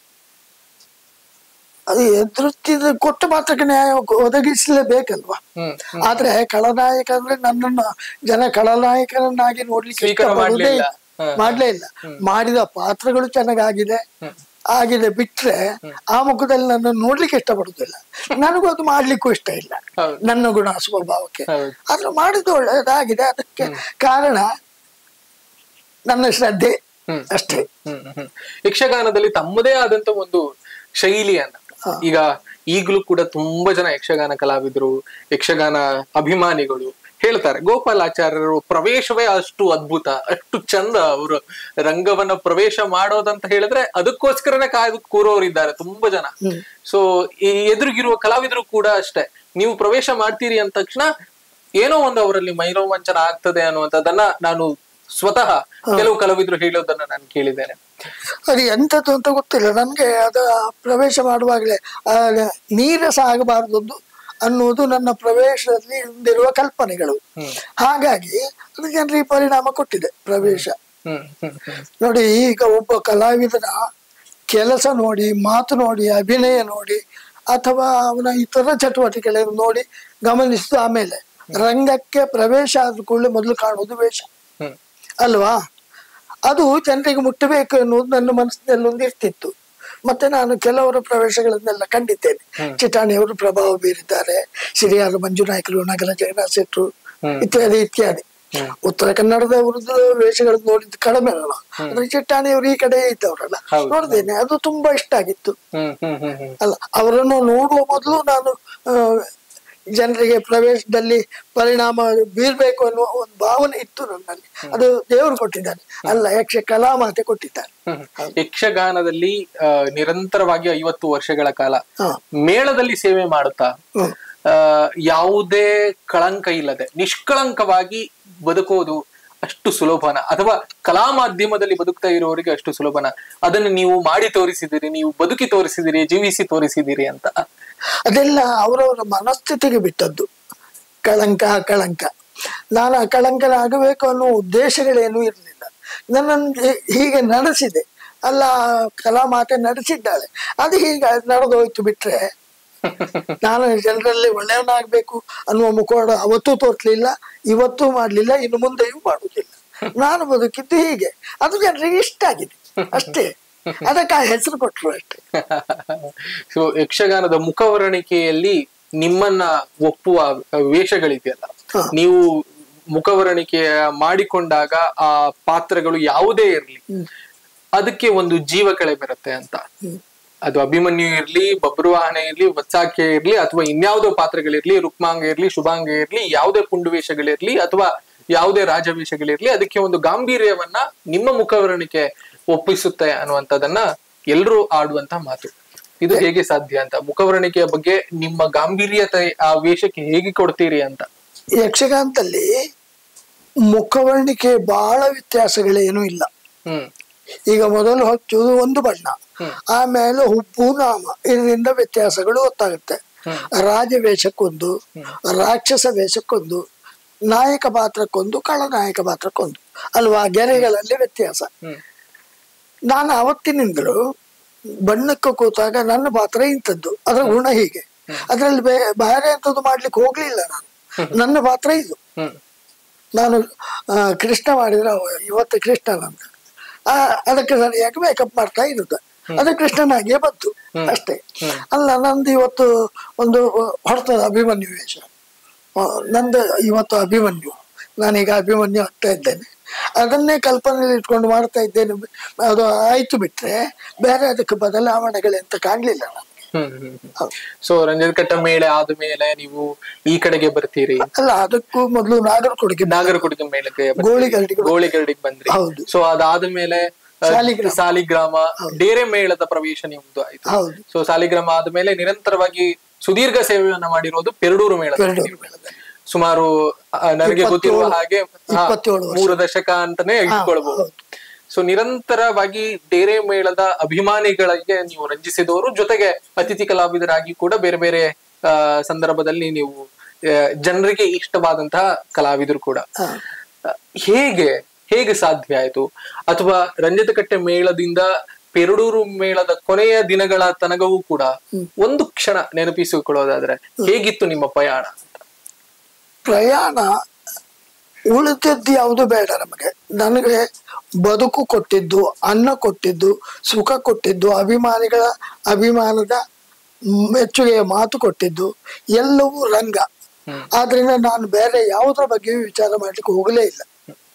ಅದು ಎದುರುತ್ತಿದ ಕೊಟ್ಟ ಮಾತ್ರಕ್ಕೆ ನ್ಯಾಯ ಒದಗಿಸಲೇಬೇಕಲ್ವಾ ಹ್ಮ್ ಆದ್ರೆ ಖಳನಾಯಕ ಅಂದ್ರೆ ನನ್ನನ್ನು ಜನ ಖಳನಾಯಕರನ್ನಾಗಿ ನೋಡ್ಲಿಕ್ಕೆ ಸ್ವೀಕಾರ ಇಷ್ಟಪಡುವುದೇ ಮಾಡ್ಲಿಲ್ಲ. ಇಲ್ಲ. ಮಾಡ್ಲೇ ಇಲ್ಲ ಮಾಡಿದ ಪಾತ್ರಗಳು ಚೆನ್ನಾಗಾಗಿದೆ ಆಗಿದೆ ಬಿಟ್ರೆ ಆ ಮುಖದಲ್ಲಿ ನನ್ನ ನೋಡ್ಲಿಕ್ಕೆ ಇಷ್ಟಪಡುದಿಲ್ಲ ನನಗೂ ಅದು ಮಾಡ್ಲಿಕ್ಕೂ ಇಷ್ಟ ಇಲ್ಲ ಹೌದು. ನನ್ನ ಗುಣ ಸ್ವಭಾವಕ್ಕೆ ಹೌದು. ಆದ್ರೆ ಮಾಡಿದ್ದು ಒಳ್ಳೆಯದಾಗಿದೆ ಅದಕ್ಕೆ ಕಾರಣ ನನ್ನ ಶ್ರದ್ಧೆ ಹ್ಮ್. ಅಷ್ಟೇ ಹ್ಮ್ ಹ್ಮ್ ಯಕ್ಷಗಾನದಲ್ಲಿ ತಮ್ಮದೇ ಆದಂತ ಒಂದು ಶೈಲಿಯನ್ನ ಈಗ ಈಗಲೂ ಕೂಡ ತುಂಬಾ ಜನ ಯಕ್ಷಗಾನ ಕಲಾವಿದರು ಯಕ್ಷಗಾನ ಅಭಿಮಾನಿಗಳು ಹೇಳ್ತಾರೆ ಗೋಪಾಲಾಚಾರ್ಯರು ಪ್ರವೇಶವೇ ಅಷ್ಟು ಅದ್ಭುತ ಅಷ್ಟು ಚಂದ ಅವರು ರಂಗವನ್ನ ಪ್ರವೇಶ ಮಾಡೋದಂತ ಹೇಳಿದ್ರೆ ಅದಕ್ಕೋಸ್ಕರನೇ ಕಾಯ್ದು ಕೂರೋರಿದ್ದಾರೆ ತುಂಬಾ ಜನ ಸೊ ಈ ಎದುರಿಗಿರುವ ಕಲಾವಿದರು ಕೂಡ ಅಷ್ಟೇ ನೀವು ಪ್ರವೇಶ ಮಾಡ್ತೀರಿ ಅಂದ ತಕ್ಷಣ ಏನೋ ಒಂದು ಅವರಲ್ಲಿ ಮೈರೋಮಾಂಚನ ಆಗ್ತದೆ ಅನ್ನುವಂಥದ್ದನ್ನ ನಾನು ಸ್ವತಃ ಕೆಲವು ಕಲಾವಿದರು ಹೇಳೋದನ್ನ ನಾನು ಕೇಳಿದ್ದೇನೆ ಅದು ಎಂಥದ್ದು ಅಂತ ಗೊತ್ತಿಲ್ಲ ನನಗೆ ಅದು ಪ್ರವೇಶ ಮಾಡುವಾಗಲೇ ಆ, ನೀರಸ ಆಗಬಾರ್ದು ಅನ್ನುವುದು ನನ್ನ ಪ್ರವೇಶದಲ್ಲಿ ಹೊಂದಿರುವ ಕಲ್ಪನೆಗಳು ಹಾಗಾಗಿ ಅದು ಜನರಿಗೆ ಪರಿಣಾಮ ಕೊಟ್ಟಿದೆ ಪ್ರವೇಶ ಹ್ಮ್ ಹ್ಮ್ ಹ್ಮ್ ನೋಡಿ ಈಗ ಒಬ್ಬ ಕಲಾವಿದನ ಕೆಲಸ ನೋಡಿ ಮಾತು ನೋಡಿ ಅಭಿನಯ ನೋಡಿ ಅಥವಾ ಅವನ ಇತರ ಚಟುವಟಿಕೆಗಳನ್ನು ನೋಡಿ ಗಮನಿಸಿದ ಆಮೇಲೆ ರಂಗಕ್ಕೆ ಪ್ರವೇಶ ಆದ ಕೂಡಲೇ ಮೊದಲು ಕಾಣುವುದು ವೇಷ ಹ್ಮ್ ಅಲ್ವಾ ಅದು ಜನರಿಗೆ ಮುಟ್ಟಬೇಕು ಎನ್ನುವುದು ನನ್ನ ಮನಸ್ಸಿನಲ್ಲಿ ಒಂದು ಇರ್ತಿತ್ತು ಮತ್ತೆ ನಾನು ಕೆಲವರ ಪ್ರವೇಶಗಳನ್ನೆಲ್ಲ ಕಂಡಿದ್ದೇನೆ ಚಿಟಾಣಿಯವರು ಪ್ರಭಾವ ಬೀರಿದ್ದಾರೆ ಸಿರಿಯಾರು ಮಂಜು ನಾಯಕರು ನಗರ ಜಗನ್ನಾಥ ಶೆಟ್ರು ಹ್ಮ್. ಇತ್ಯಾದಿ ಇತ್ಯಾದಿ ಉತ್ತರ ಕನ್ನಡದವರದ್ದು ವೇಷಗಳನ್ನು ನೋಡಿದ್ದು ಕಡಿಮೆ ನಾನು ಅಂದ್ರೆ ಚಿಟ್ಟಾಣಿಯವರು ಈ ಕಡೆ ಇದ್ದವರಲ್ಲ ಹೌದು. ನೋಡಿದ್ದೇನೆ ಅದು ತುಂಬಾ ಇಷ್ಟ ಆಗಿತ್ತು ಹ್ಮ್ ಹ್ಮ್ ಹ್ಮ್ ಹ್ಮ್ ಅಲ್ಲ ಅವರನ್ನು ನೋಡುವ ಮೊದಲು ನಾನು ಆ, ಜನರಿಗೆ ಪ್ರವೇಶದಲ್ಲಿ ಪರಿಣಾಮ ಬೀರ್ಬೇಕು ಅನ್ನುವ ಒಂದು ಭಾವನೆ ಇತ್ತು ನನ್ನಲ್ಲಿ ಅದು ದೇವರು ಕೊಟ್ಟಿದ್ದಾನೆ ಅಲ್ಲ ಯಕ್ಷ ಕಲಾಮಾತೆ ಕೊಟ್ಟಿದ್ದಾನೆ ಹ್ಮ್. ಯಕ್ಷಗಾನದಲ್ಲಿ ಆ, ನಿರಂತರವಾಗಿ ಐವತ್ತು ವರ್ಷಗಳ ಕಾಲ ಹಾ. ಮೇಳದಲ್ಲಿ ಸೇವೆ ಮಾಡುತ್ತಾ ಹ್ಮ್. ಆ, ಯಾವುದೇ ಕಳಂಕ ಇಲ್ಲದೆ ನಿಷ್ಕಳಂಕವಾಗಿ ಬದುಕೋದು ಅಷ್ಟು ಸುಲಭನ ಅಥವಾ ಕಲಾ ಮಾಧ್ಯಮದಲ್ಲಿ ಬದುಕ್ತಾ ಇರೋರಿಗೆ ಅಷ್ಟು ಸುಲಭನ ಅದನ್ನು ನೀವು ಮಾಡಿ ತೋರಿಸಿದಿರಿ ನೀವು ಬದುಕಿ ತೋರಿಸಿದಿರಿ ಜೀವಿಸಿ ತೋರಿಸಿದಿರಿ ಅಂತ ಅದೆಲ್ಲ ಅವರವರ ಮನಸ್ಥಿತಿಗೆ ಬಿಟ್ಟದ್ದು ಕಳಂಕ ಅಕಳಂಕ ನಾನು ಅಕಳಂಕನಾಗಬೇಕು ಅನ್ನೋ ಉದ್ದೇಶಗಳೇನೂ ಇರಲಿಲ್ಲ ನನ್ನನ್ನು ಹೀ- ಹೀಗೆ ನಡೆಸಿದೆ ಅಲ್ಲ ಕಲಾ ಮಾತೆ ನಡೆಸಿದ್ದಾಳೆ ಅದು ಹೀಗೆ ನಡೆದೋಯ್ತು ಬಿಟ್ರೆ ನಾನು ಜನರಲ್ಲಿ ಒಳ್ಳೆಯವನಾಗ್ಬೇಕು ಅನ್ನುವ ಮುಖವಾಡ ಅವತ್ತೂ ತೋರ್ಲಿಲ್ಲ ಇವತ್ತೂ ಮಾಡ್ಲಿಲ್ಲ ಇನ್ನು ಮುಂದೆಯೂ ಮಾಡುವುದಿಲ್ಲ ನಾನು ಬದುಕಿದ್ದು ಹೀಗೆ ಅದು ಜನರಿಗೆ ಇಷ್ಟ ಆಗಿದೆ ಅಷ್ಟೇ ಅದಕ್ಕೆ ಆ ಹೆಸರು ಕೊಟ್ಟರು ಅಷ್ಟೇ ಸೊ ಯಕ್ಷಗಾನದ ಮುಖವರ್ಣಿಕೆಯಲ್ಲಿ ನಿಮ್ಮನ್ನ ಒಪ್ಪುವ ವೇಷಗಳಿದೆಯಲ್ಲ ಹಾ. ನೀವು ಮುಖವರ್ಣಿಕೆ ಮಾಡಿಕೊಂಡಾಗ ಆ ಪಾತ್ರಗಳು ಯಾವುದೇ ಇರಲಿ ಅದಕ್ಕೆ ಒಂದು ಜೀವ ಕಳೆ ಬರುತ್ತೆ ಅಂತ ಅದು ಅಭಿಮನ್ಯು ಇರ್ಲಿ ಬಬ್ರುವಾಹನ ಇರ್ಲಿ ವತ್ಸಾಖ್ಯ ಇರ್ಲಿ ಅಥವಾ ಇನ್ಯಾವುದೋ ಪಾತ್ರಗಳಿರ್ಲಿ ರುಕ್ಮಾಂಗ ಇರ್ಲಿ ಶುಭಾಂಗ ಇರ್ಲಿ ಯಾವುದೇ ಪುಂಡು ವೇಷಗಳಿರ್ಲಿ ಅಥವಾ ಯಾವುದೇ ರಾಜವೇಷಗಳಿರ್ಲಿ ಅದಕ್ಕೆ ಒಂದು ಗಾಂಭೀರ್ಯವನ್ನ ನಿಮ್ಮ ಮುಖವರ್ಣಿಕೆ ಒಪ್ಪಿಸುತ್ತೆ ಅನ್ನುವಂಥದ್ದನ್ನ ಎಲ್ಲರೂ ಆಡುವಂತ ಮಾತು ಇದು ಹೇಗೆ ಸಾಧ್ಯ ಅಂತ ಮುಖವರ್ಣಿಕೆಯ ಬಗ್ಗೆ ನಿಮ್ಮ ಗಾಂಭೀರ್ಯತೆ ಆ ವೇಷಕ್ಕೆ ಹೇಗೆ ಕೊಡ್ತೀರಿ ಅಂತ ಯಕ್ಷಗಾನದಲ್ಲಿ ಮುಖವರ್ಣಿಕೆ ಬಹಳ ವ್ಯತ್ಯಾಸಗಳೇನೂ ಇಲ್ಲ ಹ್ಮ್ ಈಗ ಮೊದಲು ಹಚ್ಚುವುದು ಒಂದು ಬಣ್ಣ ಆಮೇಲೆ ಹುಬ್ಬು ನಾಮ ಇದರಿಂದ ವ್ಯತ್ಯಾಸಗಳು ಗೊತ್ತಾಗುತ್ತೆ ರಾಜವೇಷಕ್ಕೊಂದು ರಾಕ್ಷಸ ವೇಷಕ್ಕೊಂದು ನಾಯಕ ಪಾತ್ರಕ್ಕೊಂದು ಖಳನಾಯಕ ಪಾತ್ರಕ್ಕೊಂದು ಅಲ್ವಾ ಗೆರೆಗಳಲ್ಲಿ ವ್ಯತ್ಯಾಸ ಹ್ಮ್ ನಾನು ಅವತ್ತಿನಿಂದಲೂ ಬಣ್ಣಕ್ಕೆ ಕೂತಾಗ ನನ್ನ ಪಾತ್ರ ಇಂಥದ್ದು ಅದರ ಗುಣ ಹೀಗೆ ಅದರಲ್ಲಿ ಬೇರೆ ಎಂಥದ್ದು ಮಾಡ್ಲಿಕ್ಕೆ ಹೋಗ್ಲಿಲ್ಲ ನಾನು ನನ್ನ ಪಾತ್ರ ಇದು ಹ್ಮ್ ನಾನು ಆ, ಕೃಷ್ಣ ಮಾಡಿದ್ರೆ ಅವ ಇವತ್ತು ಕೃಷ್ಣನಂತ ಆ ಅದಕ್ಕೆ ಸರಿಯಾಗಿ ಮೇಕಪ್ ಮಾಡ್ತಾ ಇರುದು ಅದು ಕೃಷ್ಣನಾಗಿಯೇ ಬಂತು ಅಷ್ಟೇ ಅಲ್ಲ ನಂದು ಇವತ್ತು ಒಂದು ಹೊಡ್ತದ ಅಭಿಮನ್ಯು ವೇಷ ಆ, ನಂದು ಇವತ್ತು ಅಭಿಮನ್ಯು ನಾನೀಗ ಅಭಿಮನ್ಯು ಆಗ್ತಾ ಇದ್ದೇನೆ ಅದನ್ನೇ ಕಲ್ಪನೆಯಲ್ಲಿ ಇಟ್ಕೊಂಡು ಮಾಡ್ತಾ ಇದ್ದೇನೆ ಅದು ಆಯ್ತು ಬಿಟ್ರೆ ಬೇರೆ ಅದಕ್ಕೆ ಬದಲಾವಣೆಗಳೆಂತ ಕಾಣ್ಲಿಲ್ಲ ನನಗೆ ಹ್ಮ್ ಹ್ಮ್ ಹ್ಮ್ ಹೌದು. ಸೊ ರಂಜನಕಟ್ಟ ಮೇಳೆ ಆದ್ಮೇಲೆ ನೀವು ಈ ಕಡೆಗೆ ಬರ್ತೀರಿ ಅಲ್ಲ ಅದಕ್ಕೂ ಮೊದಲು ನಾಗರಕೊಡುಗೆ ನಾಗರಕೊಡಿಗೆ ಮೇಳಕ್ಕೆ ಬರ್ತೀರಿ. ಗೋಳಿಗರಡಿಗೆ ಬಂದೆ. ಗೋಳಿಗರಡಿಗೆ ಬಂದ್ರಿ ಹೌದು. ಸೊ ಅದಾದ್ಮೇಲೆ ಆ, ಸಾಲಿಗ್ರಾಮ. ಸಾಲಿಗ್ರಾಮ ಡೇರೆ ಮೇಳದ ಪ್ರವೇಶ ನಿಮ್ದು ಆಯ್ತು ಹೌದು ಸೊ ಸಾಲಿಗ್ರಾಮ ಆದ್ಮೇಲೆ ನಿರಂತರವಾಗಿ ಸುದೀರ್ಘ ಸೇವೆಯನ್ನ ಮಾಡಿರೋದು ಪೆರಡೂರು ಮೇಳ ಪೆರಡೂರು ಮೇಳದಲ್ಲಿ. ಸುಮಾರು ಆ, ನನಗೆ ಗೊತ್ತಿರುವ ಇಪ್ಪತ್ತೇಳು- ಹಾಗೆ ಹಾ, ಇಪ್ಪತ್ತೇಳು ವರ್ಷ. ಮೂರು ದಶಕ ಅಂತಾನೆ ಇಟ್ಕೊಳ್ಬಹುದು ಸೊ ನಿರಂತರವಾಗಿ ಡೇರೆ ಮೇಳದ ಅಭಿಮಾನಿಗಳಿಗೆ ನೀವು ರಂಜಿಸಿದವರು ಜೊತೆಗೆ ಅತಿಥಿ ಕಲಾವಿದರಾಗಿ ಕೂಡ ಬೇರೆ ಬೇರೆ ಆ, ಸಂದರ್ಭದಲ್ಲಿ ನೀವು ಆ, ಜನರಿಗೆ ಇಷ್ಟವಾದಂತಹ ಕಲಾವಿದರು ಕೂಡ ಹಾ. ಆ, ಹೇಗೆ ಹೇಗೆ ಸಾಧ್ಯ ಆಯ್ತು ಅಥವಾ ರಂಜತಕಟ್ಟೆ ಮೇಳದಿಂದ ಪೆರಡೂರು ಮೇಳದ ಕೊನೆಯ ದಿನಗಳ ತನಕವೂ ಕೂಡ ಒಂದು ಕ್ಷಣ ನೆನಪಿಸಿಕೊಳ್ಳೋದಾದ್ರೆ ಹೇಗಿತ್ತು ನಿಮ್ಮ ಪ್ರಯಾಣ ಪ್ರಯಾಣ ಉಳಿದದ್ದು ಯಾವುದು ಬೇಡ ನಮಗೆ ನನಗೆ ಬದುಕು ಕೊಟ್ಟಿದ್ದು ಅನ್ನ ಕೊಟ್ಟಿದ್ದು ಸುಖ ಕೊಟ್ಟಿದ್ದು ಅಭಿಮಾನಿಗಳ ಅಭಿಮಾನದ ಮೆಚ್ಚುಗೆಯ ಮಾತು ಕೊಟ್ಟಿದ್ದು ಎಲ್ಲವೂ ರಂಗ ಆದ್ರಿಂದ ನಾನು ಬೇರೆ ಯಾವುದರ ಬಗ್ಗೆಯೂ ವಿಚಾರ ಮಾಡ್ಲಿಕ್ಕೆ ಹೋಗಲೇ ಇಲ್ಲ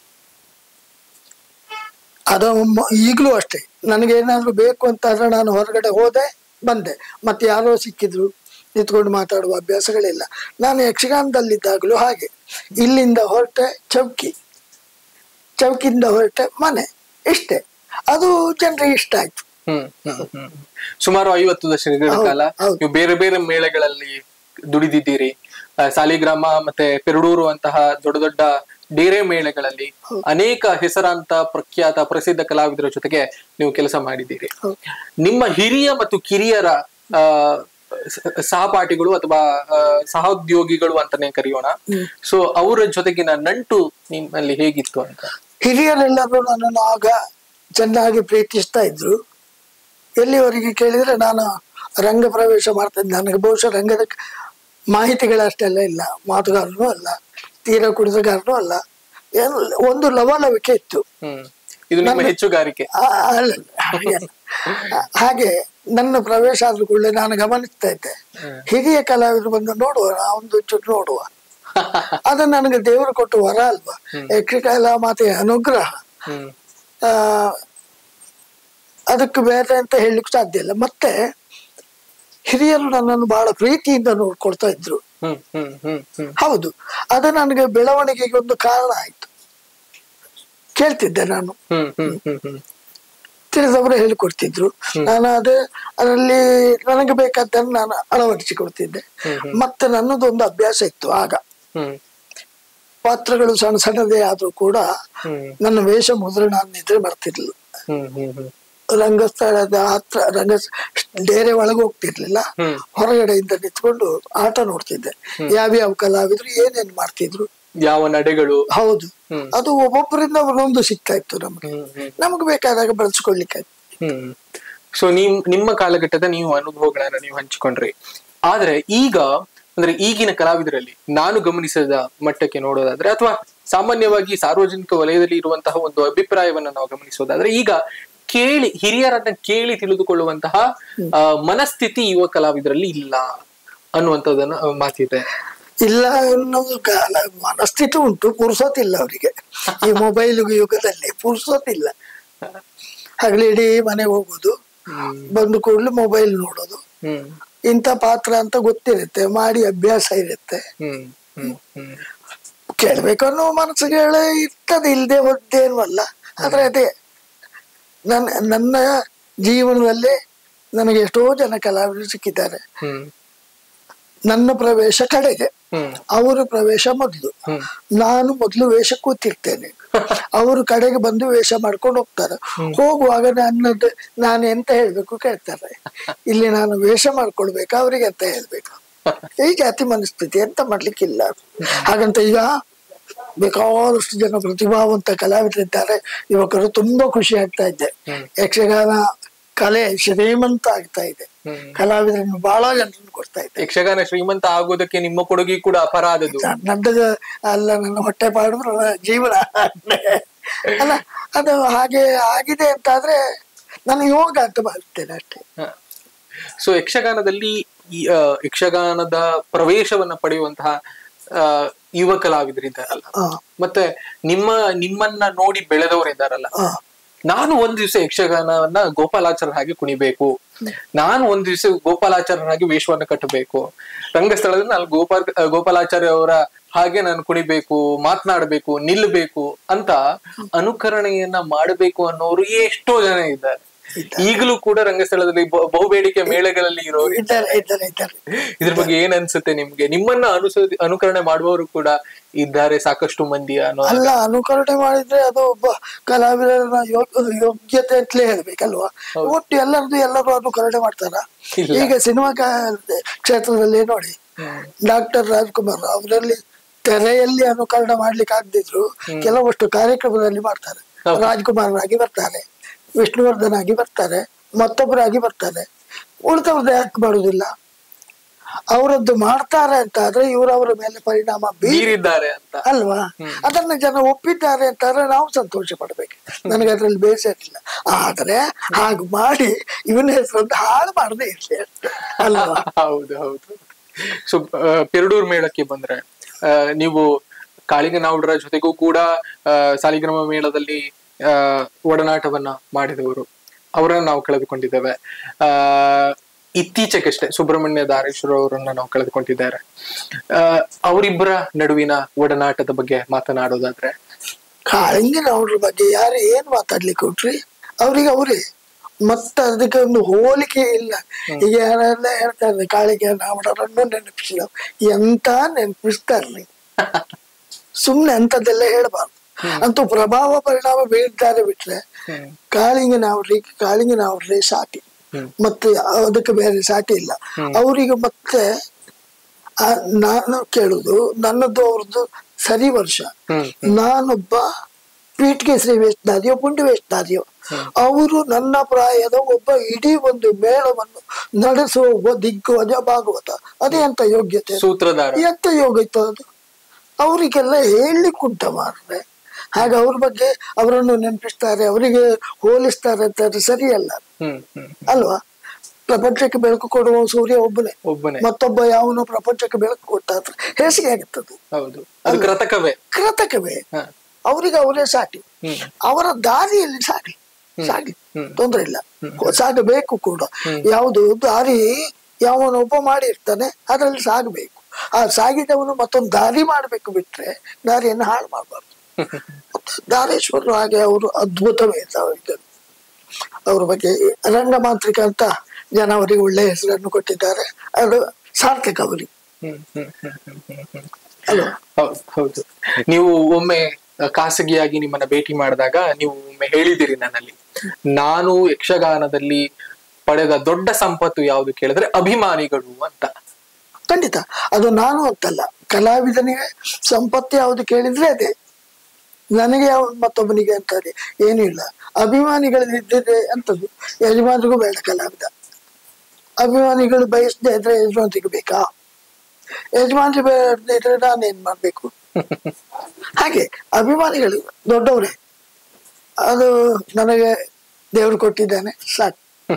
ಅದು ಮ- ಈಗಲೂ ಅಷ್ಟೇ ನನಗೇನಾದ್ರೂ ಬೇಕು ಅಂತಾದ್ರೆ ನಾನು ಹೊರಗಡೆ ಹೋದೆ ಬಂದೆ ಮತ್ತೆ ಯಾರೋ ಸಿಕ್ಕಿದ್ರು ನಿಂತ್ಕೊಂಡು ಮಾತಾಡುವ ಅಭ್ಯಾಸಗಳಿಲ್ಲ ನಾನು ಯಕ್ಷಗಾನದಲ್ಲಿದ್ದಾಗಲೂ ಹಾಗೆ ಇಲ್ಲಿಂದ ಹೊರಟೆ ಚೌಕಿ ಚೌಕಿಯಿಂದ ಹೊರಟೆ ಮನೆ ಇಷ್ಟೇ ಅದು ಜನರಿಗೆ ಇಷ್ಟ ಆಯ್ತು ಹ್ಮ್ ಹ್ಮ್ ಹ್ಮ್. ಸುಮಾರು ಐವತ್ತು ದಶಕಗಳ ಹೌದು, ಕಾಲ ಹೌದು. ನೀವು ಬೇರೆ ಬೇರೆ ಮೇಳಗಳಲ್ಲಿ ದುಡಿದಿದ್ದೀರಿ ಆ, ಸಾಲಿಗ್ರಾಮ ಮತ್ತೆ ಪೆರಡೂರು ಅಂತಹ ದೊಡ್ಡ ದೊಡ್ಡ ಡೇರೆ ಮೇಳಗಳಲ್ಲಿ ಅನೇಕ ಹೆಸರಾಂತ ಪ್ರಖ್ಯಾತ ಪ್ರಸಿದ್ಧ ಕಲಾವಿದರ ಜೊತೆಗೆ ನೀವು ಕೆಲಸ ಮಾಡಿದ್ದೀರಿ ಹೌದು. ನಿಮ್ಮ ಹಿರಿಯ ಮತ್ತು ಕಿರಿಯರ ಆ ಸ- ಸಹಪಾಠಿಗಳು ಅಥವಾ ಆ, ಸಹೋದ್ಯೋಗಿಗಳು ಅಂತಾನೆ ಕರೆಯೋಣ ಸೊ ಅವರ ಜೊತೆಗಿನ ನಂಟು ನಿಮ್ಮಲ್ಲಿ ಹೇಗಿತ್ತು ಅಂತ ಹಿರಿಯರೆಲ್ಲರೂ ನನ್ನನ್ನು ಆಗ ಚೆನ್ನಾಗಿ ಪ್ರೀತಿಸ್ತಾ ಇದ್ರು ಎಲ್ಲಿವರೆಗೆ ಕೇಳಿದ್ರೆ ನಾನು ರಂಗ ಪ್ರವೇಶ ಮಾಡ್ತಾ ಇದ್ದೆ ನನಗೆ ಬಹುಶಃ ರಂಗದ ಮಾಹಿತಿಗಳಷ್ಟೆಲ್ಲ ಇಲ್ಲ ಮಾತುಗಾರನೂ ಅಲ್ಲ ತೀರಾ ಕುಡಿತಗಾರನೂ ಅಲ್ಲ ಏನು ಒಂದು ಲವಲವಿಕೆ ಇತ್ತು ಹ್ಮ್ ಇದು ನಿಮ್ಮ ಹೆಚ್ಚುಗಾರಿಕೆ ಆ- ಅಲ್ಲ, ಹಾಗೆ- ಹಾಗೆ ನನ್ನ ಪ್ರವೇಶ ಆದ್ರೂ ಕೂಡಲೇ ನಾನು ಗಮನಿಸ್ತಾ ಇದ್ದೆ ಹಿರಿಯ ಕಲಾವಿದರು ಬಂದು ನೋಡುವ ಒಂದು ಚೂರು ನೋಡುವ ಅದು ನನಗೆ ದೇವರು ಕೊಟ್ಟು ವರ ಅಲ್ವಾ ಯಕ್ಷಗಾನ ಮಾತೆಯ ಅನುಗ್ರಹ ಹ್ಮ್ ಆ, ಅದಕ್ಕೆ ಬೇರೆ ಅಂತ ಹೇಳಲಿಕ್ಕೆ ಸಾಧ್ಯ ಇಲ್ಲ ಮತ್ತೆ ಹಿರಿಯರು ನನ್ನನ್ನು ಬಹಳ ಪ್ರೀತಿಯಿಂದ ನೋಡ್ಕೊಳ್ತಾ ಇದ್ರು ಹ್ಮ್ ಹ್ಮ್ ಹ್ಮ್ ಹ್ಮ್ ಹೌದು ಅದು ನನಗೆ ಬೆಳವಣಿಗೆಗೆ ಒಂದು ಕಾರಣ ಆಯ್ತು ಕೇಳ್ತಿದ್ದೆ ನಾನು ಹ್ಮ್ ಹ್ಮ್ ಹ್ಮ್ ಹ್ಮ್ ತಿಳಿದವರು ಹೇಳಿಕೊಡ್ತಿದ್ರು ನಾನು ಅದೇ ಅದರಲ್ಲಿ ನನಗೆ ಬೇಕಾದ್ದನ್ನು ನಾನು ಅಳವಡಿಸಿಕೊಡ್ತಿದ್ದೆ ಮತ್ತೆ ನನ್ನದೊಂದು ಅಭ್ಯಾಸ ಇತ್ತು ಆಗ ಹ್ಮ್ ಪಾತ್ರಗಳು ಸಣ್ಣ ಸಣ್ಣದೇ ಆದ್ರೂ ಕೂಡ ಹ್ಮ್ ನನ್ನ ವೇಷ ಮುದ್ರಣ ನಿದ್ರೆ ಬರ್ತಿರ್ಲಿಲ್ಲ ಹ್ಮ್ ಹ್ಮ್ ಹ್ಮ್ ರಂಗಸ್ಥಳದ ಹತ್ರ ರಂಗ ಡೇರೆ ಒಳಗೆ ಹೋಗ್ತಿರ್ಲಿಲ್ಲ ಹ್ಮ್. ಹೊರಗಡೆಯಿಂದ ನಿಂತ್ಕೊಂಡು ಆಟ ನೋಡ್ತಿದ್ದೆ ಯಾವ್ಯಾವ ಕಲಾವಿದ್ರು ಏನೇನ್ ಮಾಡ್ತಿದ್ರು ಯಾವ ನಡೆಗಳು ಹೌದು ಹ್ಮ್. ಅದು ಒಬ್ಬೊಬ್ಬರಿಂದ ಒಂದೊಂದು ಸಿಗ್ತಾ ಇತ್ತು ನಮ್ಗೆ ಹ್ಮ್ ಹ್ಮ್ ನಮ್ಗೆ ಬೇಕಾದಾಗ ಬಳಸ್ಕೊಳ್ಲಿಕ್ಕೆ ಹ್ಮ್ ಸೊ ನಿಮ್ ನಿಮ್ಮ ಕಾಲಘಟ್ಟದ ನೀವು ಅನುಭವಗಳನ್ನ ನೀವು ಹಂಚಿಕೊಂಡ್ರಿ ಆದ್ರೆ ಈಗ ಅಂದ್ರೆ ಈಗಿನ ಕಲಾವಿದರಲ್ಲಿ ನಾನು ಗಮನಿಸಿದ ಮಟ್ಟಕ್ಕೆ ನೋಡೋದಾದ್ರೆ ಅಥವಾ ಸಾಮಾನ್ಯವಾಗಿ ಸಾರ್ವಜನಿಕ ವಲಯದಲ್ಲಿ ಇರುವಂತಹ ಒಂದು ಅಭಿಪ್ರಾಯವನ್ನ ನಾವು ಗಮನಿಸೋದಾದ್ರೆ ಈಗ ಕೇಳಿ ಹಿರಿಯರನ್ನ ಕೇಳಿ ತಿಳಿದುಕೊಳ್ಳುವಂತಹ ಆ, ಮನಸ್ಥಿತಿ ಯುವ ಕಲಾವಿದರಲ್ಲಿ ಇಲ್ಲ ಅನ್ನುವಂಥದ್ದನ್ನ ಆ, ಮಾತಿದೆ ಇಲ್ಲ ಅನ್ನೋದು ಕಾಲ ಮನಸ್ಥಿತಿ ಉಂಟು ಪುರ್ಸೋತಿಲ್ಲ ಅವರಿಗೆ ಈ ಮೊಬೈಲ್ ಯುಗದಲ್ಲಿ ಪುರ್ಸೋತಿಲ್ಲ ಹಗಲಿಡೀ ಮನೆಗೆ ಹೋಗೋದು ಬಂದು ಕೂಡಲೇ ಮೊಬೈಲ್ ನೋಡೋದು ಹ್ಮ್ ಇಂಥ ಪಾತ್ರ ಅಂತ ಗೊತ್ತಿರುತ್ತೆ ಮಾಡಿ ಅಭ್ಯಾಸ ಇರುತ್ತೆ ಹ್ಮ್ ಹ್ಮ್ ಹ್ಮ್ ಕೇಳ್ಬೇಕು ಅನ್ನೋ ಮನಸ್ಸಿಗೆ ಇರ್ತದೆ ಇಲ್ಲದೆ ಹೋದ್ದೇನು ಅಲ್ಲ ಆದ್ರೆ ಅದೇ ನನ್ನ ನನ್ನ ಜೀವನದಲ್ಲಿ ನನಗೆ ಎಷ್ಟೋ ಜನ ಕಲಾವಿದರು ಸಿಕ್ಕಿದ್ದಾರೆ ಹ್ಮ್ ನನ್ನ ಪ್ರವೇಶ ಕಡೆಗೆ ಹ್ಮ್ ಅವರ ಪ್ರವೇಶ ಮೊದಲು ಹ್ಮ್ ನಾನು ಮೊದಲು ವೇಷ ಕೂತಿರ್ತೇನೆ ಅವರು ಕಡೆಗೆ ಬಂದು ವೇಷ ಮಾಡ್ಕೊಂಡು ಹೋಗ್ತಾರೆ ಹೋಗುವಾಗ ನನ್ನದು ನಾನು ಎಂತ ಹೇಳ್ಬೇಕು ಕೇಳ್ತಾರೆ ಇಲ್ಲಿ ನಾನು ವೇಷ ಮಾಡ್ಕೊಳ್ಬೇಕು ಅವರಿಗೆ ಎಂತ ಹೇಳ್ಬೇಕು ಈ ಜಾತಿ ಮನಸ್ಥಿತಿ ಎಂತ ಮಾಡ್ಲಿಕ್ಕಿಲ್ಲ ಹಾಗಂತ ಈಗ ಬೇಕಾದಷ್ಟು ಜನ ಪ್ರತಿಭಾವಂತ ಕಲಾವಿದರಿದ್ದಾರೆ ಯುವಕರು ತುಂಬಾ ಖುಷಿ ಆಗ್ತಾ ಇದ್ದೆ ಯಕ್ಷಗಾನ ಕಲೆ ಶ್ರೀಮಂತ ಆಗ್ತಾ ಇದೆ ಹ್ಮ್. ಕಲಾವಿದರನ್ನು ಬಹಳ ಜನರನ್ನು ಕೊಡ್ತಾ ಇದೆ ಯಕ್ಷಗಾನ ಶ್ರೀಮಂತ ಆಗೋದಕ್ಕೆ ನಿಮ್ಮ ಕೊಡುಗೆ ಕೂಡ ಅಪರಾಧದು ನನ್ನದು ಅಲ್ಲ ನನ್ನ ಹೊಟ್ಟೆ ಪಾಡಿದ್ರು ನನ್ನ ಜೀವನ ಅಲ್ಲ ಅದು ಹಾಗೆ ಆಗಿದೆ ಅಂತಾದ್ರೆ ನಾನು ಯೋಗ ಅಂತ ಭಾವಿಸ್ತೇನೆ ಅಷ್ಟೇ ಸೊ ಯಕ್ಷಗಾನದಲ್ಲಿ ಈ, ಆ, ಯಕ್ಷಗಾನದ ಪ್ರವೇಶವನ್ನ ಪಡೆಯುವಂತಹ ಆ, ಯುವ ಕಲಾವಿದರಿದ್ದಾರಲ್ಲ ಆ, ಮತ್ತೆ ನಿಮ್ಮ ನಿಮ್ಮನ್ನ ನೋಡಿ ಬೆಳೆದವರಿದ್ದಾರಲ್ಲ ಆ, ನಾನು ಒಂದ್ ದಿವಸ ಯಕ್ಷಗಾನವನ್ನ ಗೋಪಾಲಾಚಾರ್ಯ ಹಾಗೆ ಕುಣಿಬೇಕು ನಾನು ಒಂದ್ ದಿವಸ ಗೋಪಾಲಾಚಾರ್ಯ ಹಾಗೆ ವೇಷವನ್ನ ಕಟ್ಟಬೇಕು ರಂಗಸ್ಥಳದಲ್ಲಿ ನಾನು ಗೋಪಾಲ್ ಗೋಪಾಲಾಚಾರ್ಯ ಅವರ ಹಾಗೆ ನಾನು ಕುಣಿಬೇಕು ಮಾತನಾಡಬೇಕು ನಿಲ್ಲಬೇಕು ಅಂತ ಅನುಕರಣೆಯನ್ನ ಮಾಡಬೇಕು ಅನ್ನೋರು ಎಷ್ಟೋ ಜನ ಇದ್ದಾರೆ ಈಗಲೂ ಕೂಡ ರಂಗಸ್ಥಳದಲ್ಲಿ ಬಹು- ಬಹುಬೇಡಿಕೆ ಮೇಳಗಳಲ್ಲಿ ಇರೋರು ಇದ್ದಾರೆ ಇದ್ದಾರೆ ಇದ್ದಾರೆ ಇದ್ರ ಬಗ್ಗೆ ಏನ್ ಅನ್ಸುತ್ತೆ ನಿಮ್ಗೆ ನಿಮ್ಮನ್ನ ಅನುಸರಿ ಅನುಕರಣೆ ಮಾಡುವವರು ಕೂಡ ಇದ್ದಾರೆ ಸಾಕಷ್ಟು ಮಂದಿ ಅನ್ನೋ ಅಲ್ಲ ಅನುಕರಣೆ ಮಾಡಿದ್ರೆ ಅದು ಒಬ್ಬ ಕಲಾವಿದರ ಯೋಗ್ಯ ಯೋಗ್ಯತೆ ಅಂತಲೇ ಹೇಳ್ಬೇಕಲ್ವಾ ಒಟ್ಟು ಎಲ್ಲರದು ಎಲ್ಲರೂ ಅನುಕರಣೆ ಮಾಡ್ತಾರ ಇಲ್ಲ. ಈಗ ಸಿನಿಮಾ ಕ್ಷೇತ್ರದಲ್ಲಿ ನೋಡಿ ಡಾಕ್ಟರ್ ರಾಜ್ಕುಮಾರ್ ಅವರಲ್ಲಿ ತೆರೆಯಲ್ಲಿ ಅನುಕರಣೆ ಮಾಡ್ಲಿಕ್ಕೆ ಆಗದಿದ್ರು ಕೆಲವಷ್ಟು ಕಾರ್ಯಕ್ರಮದಲ್ಲಿ ಮಾಡ್ತಾರೆ ಹೌದು. ರಾಜ್ಕುಮಾರರಾಗಿ ಬರ್ತಾರೆ ವಿಷ್ಣುವರ್ಧನ್ ಆಗಿ ಬರ್ತಾರೆ ಮತ್ತೊಬ್ಬರಾಗಿ ಬರ್ತಾರೆ ಉಳಿದವ್ರದ್ದು ಯಾಕೆ ಮಾಡುದಿಲ್ಲ ಅವರದ್ದು ಮಾಡ್ತಾರೆ ಅಂತ ಆದ್ರೆ ಇವರು ಅವರ ಮೇಲೆ ಪರಿಣಾಮ ಬೀರಿ ಬೀರಿದ್ದಾರೆ ಅಂತ ಅಲ್ವಾ ಅದನ್ನ ಜನ ಒಪ್ಪಿದ್ದಾರೆ ಅಂತಾರೆ ನಾವು ಸಂತೋಷ ಪಡ್ಬೇಕು ನನಗೆ ಅದ್ರಲ್ಲಿ ಬೇಸರ ಇಲ್ಲ ಆದ್ರೆ ಹಾಗೆ ಮಾಡಿ ಇವನ ಹೆಸರನ್ನು ಹಾಳು ಮಾಡದೆ ಇರ್ಲಿ ಅಷ್ಟೇ. ಅಲ್ವಾ ಹೌದು ಹೌದು ಸೊ ಪೆರಡೂರ್ ಮೇಳಕ್ಕೆ ಬಂದ್ರೆ ಆ, ನೀವು ಕಾಳಿಂಗನಾವುಡರ ಜೊತೆಗೂ ಕೂಡ ಆ, ಸಾಲಿಗ್ರಾಮ ಮೇಳದಲ್ಲಿ ಆ, ಒಡನಾಟವನ್ನ ಮಾಡಿದವರು ಅವರನ್ನ ನಾವು ಕಳೆದುಕೊಂಡಿದ್ದೇವೆ ಆ ಇತ್ತೀಚೆಗಷ್ಟೇ ಸುಬ್ರಹ್ಮಣ್ಯ ದಾರೇಶ್ವರ ಅವರನ್ನ ನಾವು ಕಳೆದುಕೊಂಡಿದ್ದಾರೆ ಆ ಅವರಿಬ್ಬರ ನಡುವಿನ ಒಡನಾಟದ ಬಗ್ಗೆ ಮಾತನಾಡೋದಾದ್ರೆ ಕಾಳಿಂಗಿನ ಅವ್ರ ಬಗ್ಗೆ ಯಾರು ಏನ್ ಮಾತಾಡ್ಲಿಕ್ಕೆ ಉಂಟ್ರಿ ಅವ್ರಿಗೆ ಅವರೇ ಮತ್ತೆ ಅದಕ್ಕೆ ಒಂದು ಹೋಲಿಕೆ ಇಲ್ಲ ಈಗ ಯಾರೆಲ್ಲ ಹೇಳ್ತಾರೆ ಕಾಳಿಗೆ ನಾವಡರನ್ನು ನೆನಪಿಸಿಲ್ಲ ಎಂತ ನೆನಪಿಸ್ತಾರ್ಲಿ ಸುಮ್ನೆ ಅಂತದೆಲ್ಲ ಹೇಳ್ಬಾರ್ದು ಅಂತೂ ಪ್ರಭಾವ ಪರಿಣಾಮ ಬೀಳ್ತಾರೆ ಬಿಟ್ರೆ ಕಾಳಿಂಗಿನ ಅವ್ರಿಗೆ ಕಾಳಿಂಗಿನ ಅವ್ರಿಗೆ ಸಾಟಿ ಮತ್ತೆ ಅದಕ್ಕೆ ಬೇರೆ ಸಾಟಿ ಇಲ್ಲ ಅವರಿಗೆ ಮತ್ತೆ ಆ, ನಾನು ಕೇಳುದು ನನ್ನದು ಅವ್ರದ್ದು ಸರಿ ವರ್ಷ ಹ್ಮ್ ನಾನೊಬ್ಬ ಪೀಠಿಗೆ ಶ್ರೀ ವೇಷಧಾರಿಯೋ ಪುಂಡಿ ವೇಷಧಾರಿಯೋ ಅವರು ನನ್ನ ಪ್ರಾಯದ ಒಬ್ಬ ಇಡೀ ಒಂದು ಮೇಳವನ್ನು ನಡೆಸುವ ಒಬ್ಬ ದಿಗ್ಗಜ ಭಾಗವತ ಅದೇ ಅಂತ ಯೋಗ್ಯತೆ ಸೂತ್ರಧಾರ ಎಂತ ಯೋಗ ಇತ್ತು ಅದು ಅವರಿಗೆಲ್ಲ ಹೇಳಲಿಕ್ಕುಂಟ ಮಾರ್ರೆ ಹಾಗೆ ಅವ್ರ ಬಗ್ಗೆ ಅವರನ್ನು ನೆನಪಿಸ್ತಾರೆ ಅವರಿಗೆ ಹೋಲಿಸ್ತಾರೆ ಅಂತ ಸರಿಯಲ್ಲ ಹ್ಮ್ ಹ್ಮ್ ಅಲ್ವಾ ಪ್ರಪಂಚಕ್ಕೆ ಬೆಳಕು ಕೊಡುವ ಸೂರ್ಯ ಒಬ್ಬನೇ ಒಬ್ಬನೇ ಮತ್ತೊಬ್ಬ ಯಾವನು ಪ್ರಪಂಚಕ್ಕೆ ಬೆಳಕು ಕೊಟ್ಟಾದ್ರೆ ಹೇಸಿಗೆ ಆಗುತ್ತದೆ ಹೌದು ಅದು ಕೃತಕವೇ ಕೃತಕವೇ ಹ. ಅವರಿಗೆ ಅವರೇ ಸಾಟಿ ಹ್ಮ್ ಅವರ ದಾರಿಯಲ್ಲಿ ಸಾಗಿ ಸಾಗಿ ಹ್ಮ್. ತೊಂದ್ರೆ ಇಲ್ಲ ಸಾಗಬೇಕು ಕೂಡ ಯಾವುದು ದಾರಿ ಯಾವನೊಬ್ಬ ಮಾಡಿರ್ತಾನೆ ಅದರಲ್ಲಿ ಸಾಗಬೇಕು ಆ ಸಾಗಿದವನು ಮತ್ತೊಂದು ದಾರಿ ಮಾಡಬೇಕು ಬಿಟ್ರೆ ದಾರಿಯನ್ನು ಹಾಳು ಮಾಡಬಾರ್ದು ದಾರೇಶ್ವರರು ಹಾಗೆ ಅವರು ಅದ್ಭುತವೇ ಇದ್ದರು ಅವ್ರ ಬಗ್ಗೆ ರಂಗಮಾಂತ್ರಿಕ ಅಂತ ಜನ ಅವರಿಗೆ ಒಳ್ಳೆ ಹೆಸರನ್ನು ಕೊಟ್ಟಿದ್ದಾರೆ ಅದು ಸಾರ್ಥಕ ಅವರಿಗೆ ಹ್ಮ್ ಹ್ಮ್ ಹ್ಮ್ ಹ್ಮ್ ಹ್ಮ್ ಹ್ಮ್ ಅಲ್ವಾ ಹೌದು ಹೌದು ನೀವು ಒಮ್ಮೆ ಖಾಸಗಿಯಾಗಿ ನಿಮ್ಮನ್ನ ಭೇಟಿ ಮಾಡಿದಾಗ ನೀವು ಒಮ್ಮೆ ಹೇಳಿದಿರಿ ನನ್ನಲ್ಲಿ ನಾನು ಯಕ್ಷಗಾನದಲ್ಲಿ ಪಡೆದ ದೊಡ್ಡ ಸಂಪತ್ತು ಯಾವುದು ಕೇಳಿದ್ರೆ ಅಭಿಮಾನಿಗಳು ಅಂತ ಖಂಡಿತ ಅದು ನಾನು ಅಂತಲ್ಲ ಕಲಾವಿದನಿಗೆ ಸಂಪತ್ತು ಯಾವುದು ಕೇಳಿದ್ರೆ ಅದೇ ನನಗೆ ಯಾವ ಮತ್ತೊಬ್ಬನಿಗೆ ಅಂತಾರೆ ಏನೂ ಇಲ್ಲ ಅಭಿಮಾನಿಗಳಿದ್ದರೆ ಅಂತದ್ದು ಯಜಮಾನ್ರಿಗೂ ಬೇಡ ಕಲಾವಿದ ಅಭಿಮಾನಿಗಳು ಬಯಸದೇ ಇದ್ರೆ ಯಜಮಾನ್ರಿಗೆ ಬೇಕಾ ಯಜಮಾನ್ರಿ ಬೇಡದೇ ಇದ್ರೆ ನಾನೇನ್ ಮಾಡ್ಬೇಕು ಹಾಗೆ ಅಭಿಮಾನಿಗಳು ದೊಡ್ಡವರೇ ಅದು ನನಗೆ ದೇವರು ಕೊಟ್ಟಿದ್ದಾನೆ ಸಾಕು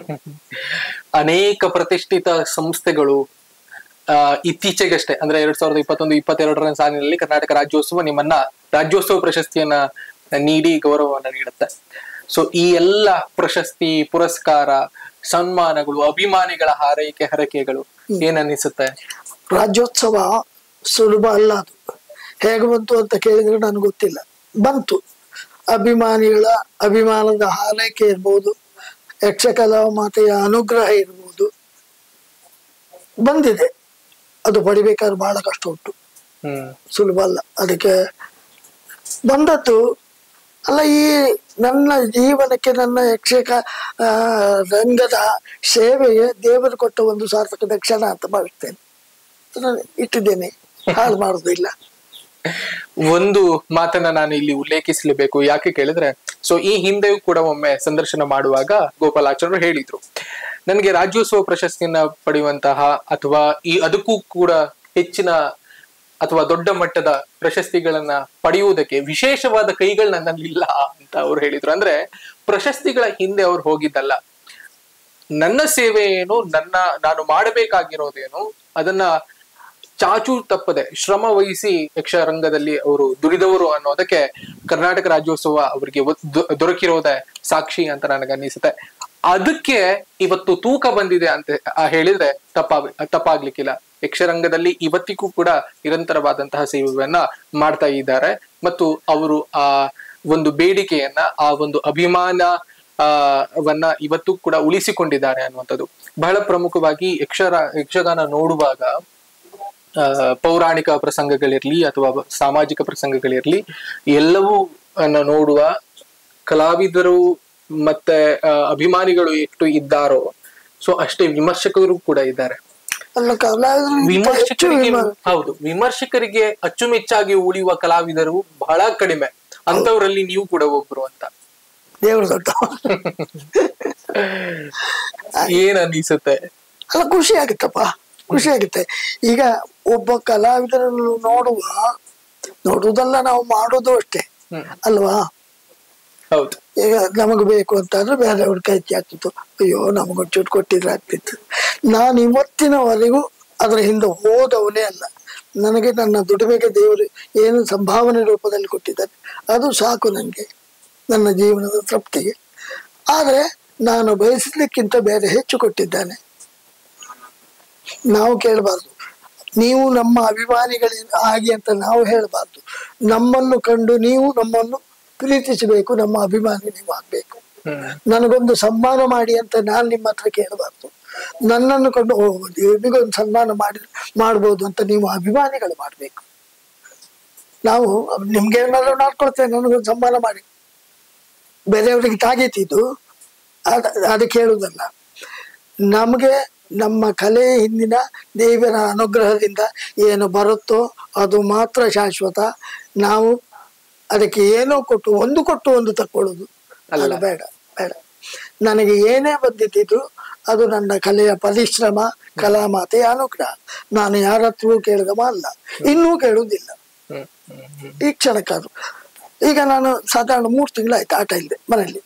ಅನೇಕ ಪ್ರತಿಷ್ಠಿತ ಸಂಸ್ಥೆಗಳು ಆ, ಇತ್ತೀಚೆಗಷ್ಟೇ ಅಂದ್ರೆ ಎರಡ್ ಸಾವಿರದ ಇಪ್ಪತ್ತೊಂದು ಇಪ್ಪತ್ತೆರಡರ ಸಾಲಿನಲ್ಲಿ ಕರ್ನಾಟಕ ರಾಜ್ಯೋತ್ಸವ ನಿಮ್ಮನ್ನ ರಾಜ್ಯೋತ್ಸವ ಪ್ರಶಸ್ತಿಯನ್ನ ನೀಡಿ ಗೌರವವನ್ನ ನೀಡುತ್ತೆ ಸೊ ಈ ಎಲ್ಲ ಪ್ರಶಸ್ತಿ ಪುರಸ್ಕಾರ ಸನ್ಮಾನಗಳು ಅಭಿಮಾನಿಗಳ ಹಾರೈಕೆ ಹರಕೆಗಳು ಏನ್ ಅನ್ನಿಸುತ್ತೆ ರಾಜ್ಯೋತ್ಸವ ಸುಲಭ ಅಲ್ಲ ಅದು ಹೇಗೆ ಬಂತು ಅಂತ ಕೇಳಿದ್ರೆ ನನಗೆ ಗೊತ್ತಿಲ್ಲ ಬಂತು ಅಭಿಮಾನಿಗಳ ಅಭಿಮಾನದ ಹಾರೈಕೆ ಇರ್ಬೋದು ಯಕ್ಷಕಲಾ ಮಾತೆಯ ಅನುಗ್ರಹ ಇರ್ಬೋದು ಬಂದಿದೆ ಅದು ಪಡಿಬೇಕಾದ್ರೆ ಬಹಳ ಕಷ್ಟ ಉಂಟು ಹ್ಮ್ ಸುಲಭ ಅಲ್ಲ ಅದಕ್ಕೆ ಬಂದದ್ದು ಅಲ್ಲ ಈ ನನ್ನ ಜೀವನಕ್ಕೆ ನನ್ನ ಯಕ್ಷಕ ಆ, ರಂಗದ ಸೇವೆಗೆ ದೇವರು ಕೊಟ್ಟ ಒಂದು ಸಾರ್ಥಕ ದಕ್ಷಿಣ ಅಂತ ಭಾವಿಸ್ತೇನೆ ನಾನು ಇಟ್ಟಿದ್ದೇನೆ ಹಾಳು ಮಾಡುವುದಿಲ್ಲ ಒಂದು ಮಾತನ್ನ ನಾನು ಇಲ್ಲಿ ಉಲ್ಲೇಖಿಸಲೇಬೇಕು ಯಾಕೆ ಕೇಳಿದ್ರೆ ಸೊ ಈ ಹಿಂದೆಯೂ ಕೂಡ ಒಮ್ಮೆ ಸಂದರ್ಶನ ಮಾಡುವಾಗ ಗೋಪಾಲಾಚಾರ್ಯರು ಹೇಳಿದ್ರು ನನಗೆ ರಾಜ್ಯೋತ್ಸವ ಪ್ರಶಸ್ತಿಯನ್ನ ಪಡೆಯುವಂತಹ ಅಥವಾ ಈ ಅದಕ್ಕೂ ಕೂಡ ಹೆಚ್ಚಿನ ಅಥವಾ ದೊಡ್ಡ ಮಟ್ಟದ ಪ್ರಶಸ್ತಿಗಳನ್ನ ಪಡೆಯುವುದಕ್ಕೆ ವಿಶೇಷವಾದ ಕೈಗಳು ನನ್ನಲ್ಲಿ ಅಂತ ಅವ್ರು ಹೇಳಿದ್ರು ಅಂದ್ರೆ ಪ್ರಶಸ್ತಿಗಳ ಹಿಂದೆ ಅವ್ರು ಹೋಗಿದ್ದಲ್ಲ ನನ್ನ ಸೇವೆ ಏನು ನನ್ನ ನಾನು ಮಾಡಬೇಕಾಗಿರೋದೇನು ಅದನ್ನ ಚಾಚು ತಪ್ಪದೆ ಶ್ರಮ ವಹಿಸಿ ಯಕ್ಷರಂಗದಲ್ಲಿ ಅವರು ದುಡಿದವರು ಅನ್ನೋದಕ್ಕೆ ಕರ್ನಾಟಕ ರಾಜ್ಯೋತ್ಸವ ಅವರಿಗೆ ಒತ್- ದೊ- ದೊರಕಿರೋದೇ ಸಾಕ್ಷಿ ಅಂತ ನನಗೆ ಅನ್ನಿಸುತ್ತೆ ಅದಕ್ಕೆ ಇವತ್ತು ತೂಕ ಬಂದಿದೆ ಅಂತ ಆ ಹೇಳಿದ್ರೆ ತಪ್ಪಾಗ ತಪ್ಪಾಗ್ಲಿಕ್ಕಿಲ್ಲ ಯಕ್ಷರಂಗದಲ್ಲಿ ಇವತ್ತಿಗೂ ಕೂಡ ನಿರಂತರವಾದಂತಹ ಸೇವೆಯನ್ನ ಮಾಡ್ತಾ ಇದ್ದಾರೆ ಮತ್ತು ಅವರು ಆ ಒಂದು ಬೇಡಿಕೆಯನ್ನ ಆ ಒಂದು ಅಭಿಮಾನ ಆ ವನ್ನ ಇವತ್ತು ಕೂಡ ಉಳಿಸಿಕೊಂಡಿದ್ದಾರೆ ಅನ್ನುವಂಥದ್ದು ಬಹಳ ಪ್ರಮುಖವಾಗಿ ಯಕ್ಷರ ಯಕ್ಷಗಾನ ನೋಡುವಾಗ ಆ, ಪೌರಾಣಿಕ ಪ್ರಸಂಗಗಳಿರ್ಲಿ ಅಥವಾ ಸಾಮಾಜಿಕ ಪ್ರಸಂಗಗಳಿರ್ಲಿ ಎಲ್ಲವೂ ಅನ್ನ ನೋಡುವ ಕಲಾವಿದರು ಮತ್ತೆ ಆ, ಅಭಿಮಾನಿಗಳು ಎಷ್ಟು ಇದ್ದಾರೋ ಸೊ ಅಷ್ಟೇ ವಿಮರ್ಶಕರು ಕೂಡ ಇದ್ದಾರೆ ಅಲ್ಲ ಕಲಾವಿದರಿಗಿಂತ ಹೆಚ್ಚು ವಿಮರ್ಶಕರಿಗೆ ವಿಮ- ಹೌದು ವಿಮರ್ಶಕರಿಗೆ ಅಚ್ಚುಮೆಚ್ಚಾಗಿ ಉಳಿಯುವ ಕಲಾವಿದರು ಬಹಳ ಕಡಿಮೆ ಅಂತವರಲ್ಲಿ ನೀವು ಕೂಡ ಒಬ್ರು ಅಂತ ದೇವರು ದೊಡ್ಡ ಏನ್ ಅನ್ನಿಸುತ್ತೆ ಅಲ್ಲ ಖುಷಿ ಆಗುತ್ತಪ್ಪ ಖುಷಿ ಆಗುತ್ತೆ ಈಗ ಒಬ್ಬ ಕಲಾವಿದರನ್ನು ನೋಡುವ ನೋಡುವುದಲ್ಲ ನಾವು ಮಾಡೋದು ಅಷ್ಟೇ ಹ್ಮ್. ಅಲ್ವಾ ಹೌದು ಈಗ ನಮಗೆ ಬೇಕು ಅಂತಂದ್ರೆ ಬೇರೆಯವ್ರ ಕೈ ಆಗ್ತಿತ್ತು ಅಯ್ಯೋ ನಮಗೊಂಚೂರು ಕೊಟ್ಟಿದ್ರೆ ಆಗ್ತಿತ್ತು ನಾನು ಇವತ್ತಿನವರೆಗೂ ಅದರ ಹಿಂದೆ ಹೋದವನೇ ಅಲ್ಲ ನನಗೆ ನನ್ನ ದುಡಿಮೆಗೆ ದೇವರು ಏನು ಸಂಭಾವನೆ ರೂಪದಲ್ಲಿ ಕೊಟ್ಟಿದ್ದಾರೆ ಅದು ಸಾಕು ನನಗೆ ನನ್ನ ಜೀವನದ ತೃಪ್ತಿಗೆ ಆದರೆ ನಾನು ಬಯಸಲಿಕ್ಕಿಂತ ಬೇರೆ ಹೆಚ್ಚು ಕೊಟ್ಟಿದ್ದಾನೆ ನಾವು ಕೇಳಬಾರ್ದು ನೀವು ನಮ್ಮ ಅಭಿಮಾನಿಗಳ ಹಾಗೆ ಅಂತ ನಾವು ಹೇಳಬಾರ್ದು ನಮ್ಮನ್ನು ಕಂಡು ನೀವು ನಮ್ಮನ್ನು ಪ್ರೀತಿಸಬೇಕು ನಮ್ಮ ಅಭಿಮಾನಿ ನೀವು ಆಗ್ಬೇಕು ಹ್ಮ್ ನನಗೊಂದು ಸನ್ಮಾನ ಮಾಡಿ ಅಂತ ನಾನು ನಿಮ್ಮ ಹತ್ರ ಕೇಳಬಾರ್ದು ನನ್ನನ್ನು ಕಂಡು ಓ ನಿಮಗೊಂದು ಸನ್ಮಾನ ಮಾಡಿ ಮಾಡ್ಬೋದು ಅಂತ ನೀವು ಅಭಿಮಾನಿಗಳು ಮಾಡಬೇಕು ನಾವು ನಿಮ್ಗೆ ಏನಾದ್ರು ಮಾಡ್ಕೊಳ್ತೇನೆ ನನಗೊಂದು ಸನ್ಮಾನ ಮಾಡಿ ಬೇರೆಯವರಿಗೆ ತಾಗೀತಿದ್ದು ಅದ ಅದಕ್ಕೆ ಹೇಳುವುದಲ್ಲ ನಮಗೆ ನಮ್ಮ ಕಲೆ ಹಿಂದಿನ ದೇವರ ಅನುಗ್ರಹದಿಂದ ಏನು ಬರುತ್ತೋ ಅದು ಮಾತ್ರ ಶಾಶ್ವತ ನಾವು ಅದಕ್ಕೆ ಏನೋ ಕೊಟ್ಟು ಒಂದು ಕೊಟ್ಟು ಒಂದು ತಕ್ಕೊಳ್ಳೋದು ಅಲ್ಲ. ಅದು ಬೇಡ ಬೇಡ ನನಗೆ ಏನೇ ಬಂದಿದ್ದು ಅದು ನನ್ನ ಕಲೆಯ ಪರಿಶ್ರಮ ಕಲಾಮಾತೆ ಅನುಗ್ರಹ ನಾನು ಯಾರ ಹತ್ರವೂ ಕೇಳಿದವ ಅಲ್ಲ ಇನ್ನೂ ಕೇಳುವುದಿಲ್ಲ ಹ್ಮ್ ಹ್ಮ್ ಹ್ಮ್ ಈ ಕ್ಷಣಕ್ಕಾದ್ರು ಈಗ ನಾನು ಸಾಧಾರಣ ಮೂರು ತಿಂಗಳಾಯ್ತು ಆಟ ಇಲ್ಲದೆ ಮನೆಯಲ್ಲಿ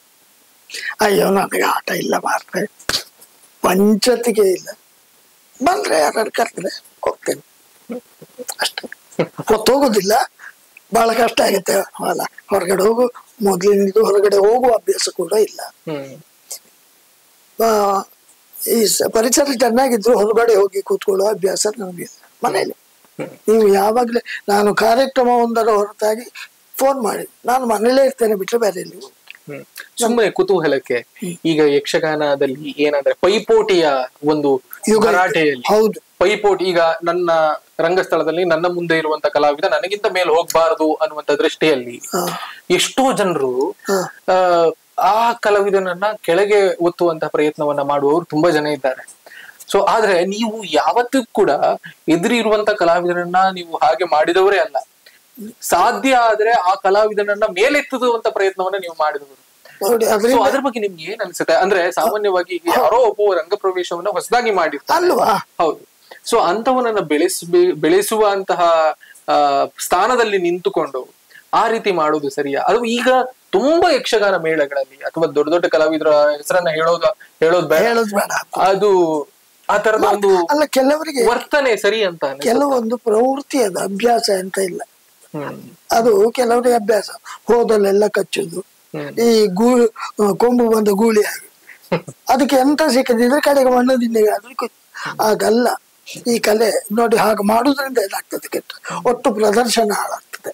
ಅಯ್ಯೋ ನನಗೆ ಆಟ ಇಲ್ಲ ಮಾರ್ರೆ ಪಂಚತಿಗೆ ಇಲ್ಲ ಬಂದ್ರೆ ಯಾರು ಕರೆದ್ರೆ ಹೋಗ್ತೇನೆ ಅಷ್ಟೇ ಹೊತ್ತು ಹೋಗುದಿಲ್ಲ ಬಹಳ ಕಷ್ಟ ಆಗುತ್ತೆ ಅಲ್ಲ ಹೊರಗಡೆ ಹೋಗು ಮೊದಲಿನಿಂದ ಹೊರಗಡೆ ಹೋಗುವ ಅಭ್ಯಾಸ ಕೂಡ ಇಲ್ಲ ಹ್ಮ್ ಆ, ಈ ಸ- ಪರಿಸರ ಚೆನ್ನಾಗಿದ್ರು ಹೊರಗಡೆ ಹೋಗಿ ಕೂತ್ಕೊಳ್ಳುವ ಅಭ್ಯಾಸ ನಮಗೆ ಮನೆಯಲ್ಲಿ ನೀವು ಯಾವಾಗಲೇ ನಾನು ಕಾರ್ಯಕ್ರಮ ಒಂದರ ಹೊರತಾಗಿ ಫೋನ್ ಮಾಡಿ ನಾನು ಮನೇಲೇ ಇರ್ತೇನೆ ಬಿಟ್ರೆ ಬೇರೆ ಎಲ್ಲಿ ಹೋಗುದಿಲ್ಲ. ಹ್ಮ್. ಸುಮ್ಮನೆ ಕುತೂಹಲಕ್ಕೆ ಈಗ ಯಕ್ಷಗಾನದಲ್ಲಿ ಏನಂದ್ರೆ ಪೈಪೋಟಿಯ ಒಂದು ಯುಗ ಇದೆ. ಗಲಾಟೆಯಲ್ಲಿ ಹೌದು ಪೈಪೋಟಿ ಈಗ ನನ್ನ ರಂಗಸ್ಥಳದಲ್ಲಿ ನನ್ನ ಮುಂದೆ ಇರುವಂತ ಕಲಾವಿದ ನನಗಿಂತ ಮೇಲೆ ಹೋಗ್ಬಾರದು ಅನ್ನುವಂತ ದೃಷ್ಟಿಯಲ್ಲಿ ಹಾ. ಎಷ್ಟೋ ಜನರು ಹಾ. ಆ, ಆ ಕಲಾವಿದನನ್ನ ಕೆಳಗೆ ಒತ್ತುವಂತ ಪ್ರಯತ್ನವನ್ನ ಮಾಡುವವರು ತುಂಬಾ ಜನ ಇದ್ದಾರೆ ಸೊ ಆದ್ರೆ ನೀವು ಯಾವತ್ತೂ ಕೂಡ ಎದುರು ಇರುವಂತ ಕಲಾವಿದರನ್ನ ನೀವು ಹಾಗೆ ಮಾಡಿದವರೇ ಅಲ್ಲ ಸಾಧ್ಯ ಆದ್ರೆ ಆ ಕಲಾವಿದನನ್ನ ಮೇಲೆತ್ತುವಂತ ಪ್ರಯತ್ನವನ್ನ ನೀವು ಮಾಡಿದವರು ನೋಡಿ ಸೊ ಅದರಿಂದ ಅದ್ರ ಬಗ್ಗೆ ನಿಮ್ಗೆ ಏನ್ ಅನ್ಸುತ್ತೆ ಅಂದ್ರೆ ಸಾಮಾನ್ಯವಾಗಿ ಈಗ ಯಾರೋ ಒಬ್ಬ ರಂಗ ಪ್ರವೇಶವನ್ನ ಹೊಸದಾಗಿ ಮಾಡಿರ್ತಾರೆ ಅಲ್ವಾ ಹೌದು ಸೊ ಅಂತವನನ್ನ ಬೆಳೆಸ ಬೆಳೆಸುವಂತಹ ಆ, ಸ್ಥಾನದಲ್ಲಿ ನಿಂತುಕೊಂಡು ಆ ರೀತಿ ಮಾಡೋದು ಸರಿಯಾ ಅದು ಈಗ ತುಂಬಾ ಯಕ್ಷಗಾನ ಮೇಳಗಳಲ್ಲಿ ಅಥವಾ ದೊಡ್ಡ ದೊಡ್ಡ ಕಲಾವಿದರ ಹೆಸರನ್ನ ಹೇಳೋದು ಹೇಳೋದು ಬೇಡ ಹೇಳೋದು ಬೇಡ ಅದು ಆ ತರದ ಒಂದು ಅಲ್ಲ ಕೆಲವರಿಗೆ ವರ್ತನೆ ಸರಿ ಅಂತ ಅನ್ಸುತ್ತೆ. ಕೆಲವೊಂದು ಪ್ರವೃತ್ತಿ ಅದು ಅಭ್ಯಾಸ ಅಂತ ಇಲ್ಲ ಹ್ಮ್ ಅದು ಕೆಲವರಿಗೆ ಅಭ್ಯಾಸ ಹೋದಲ್ಲೆಲ್ಲ ಕಚ್ಚುದು ಹ್ಮ್. ಈ ಗೂ ಕೊಂಬು ಬಂದ ಗೂಳಿ ಆಗಿ ಅದಕ್ಕೆ ಎಂತ ಸಿಕ್ಕದಿದ್ರೆ ಕಡೆಗೆ ಮಣ್ಣದಿಂದಿಗೆ ಆದ್ರೂ ಕು- ಹಾಗಲ್ಲ ಈ ಕಲೆ ನೋಡಿ ಹಾಗೆ ಮಾಡುವುದರಿಂದ ಏನಾಗ್ತದೆ ಕೆಟ್ಟ ಒಟ್ಟು ಪ್ರದರ್ಶನ ಹಾಳಾಗ್ತದೆ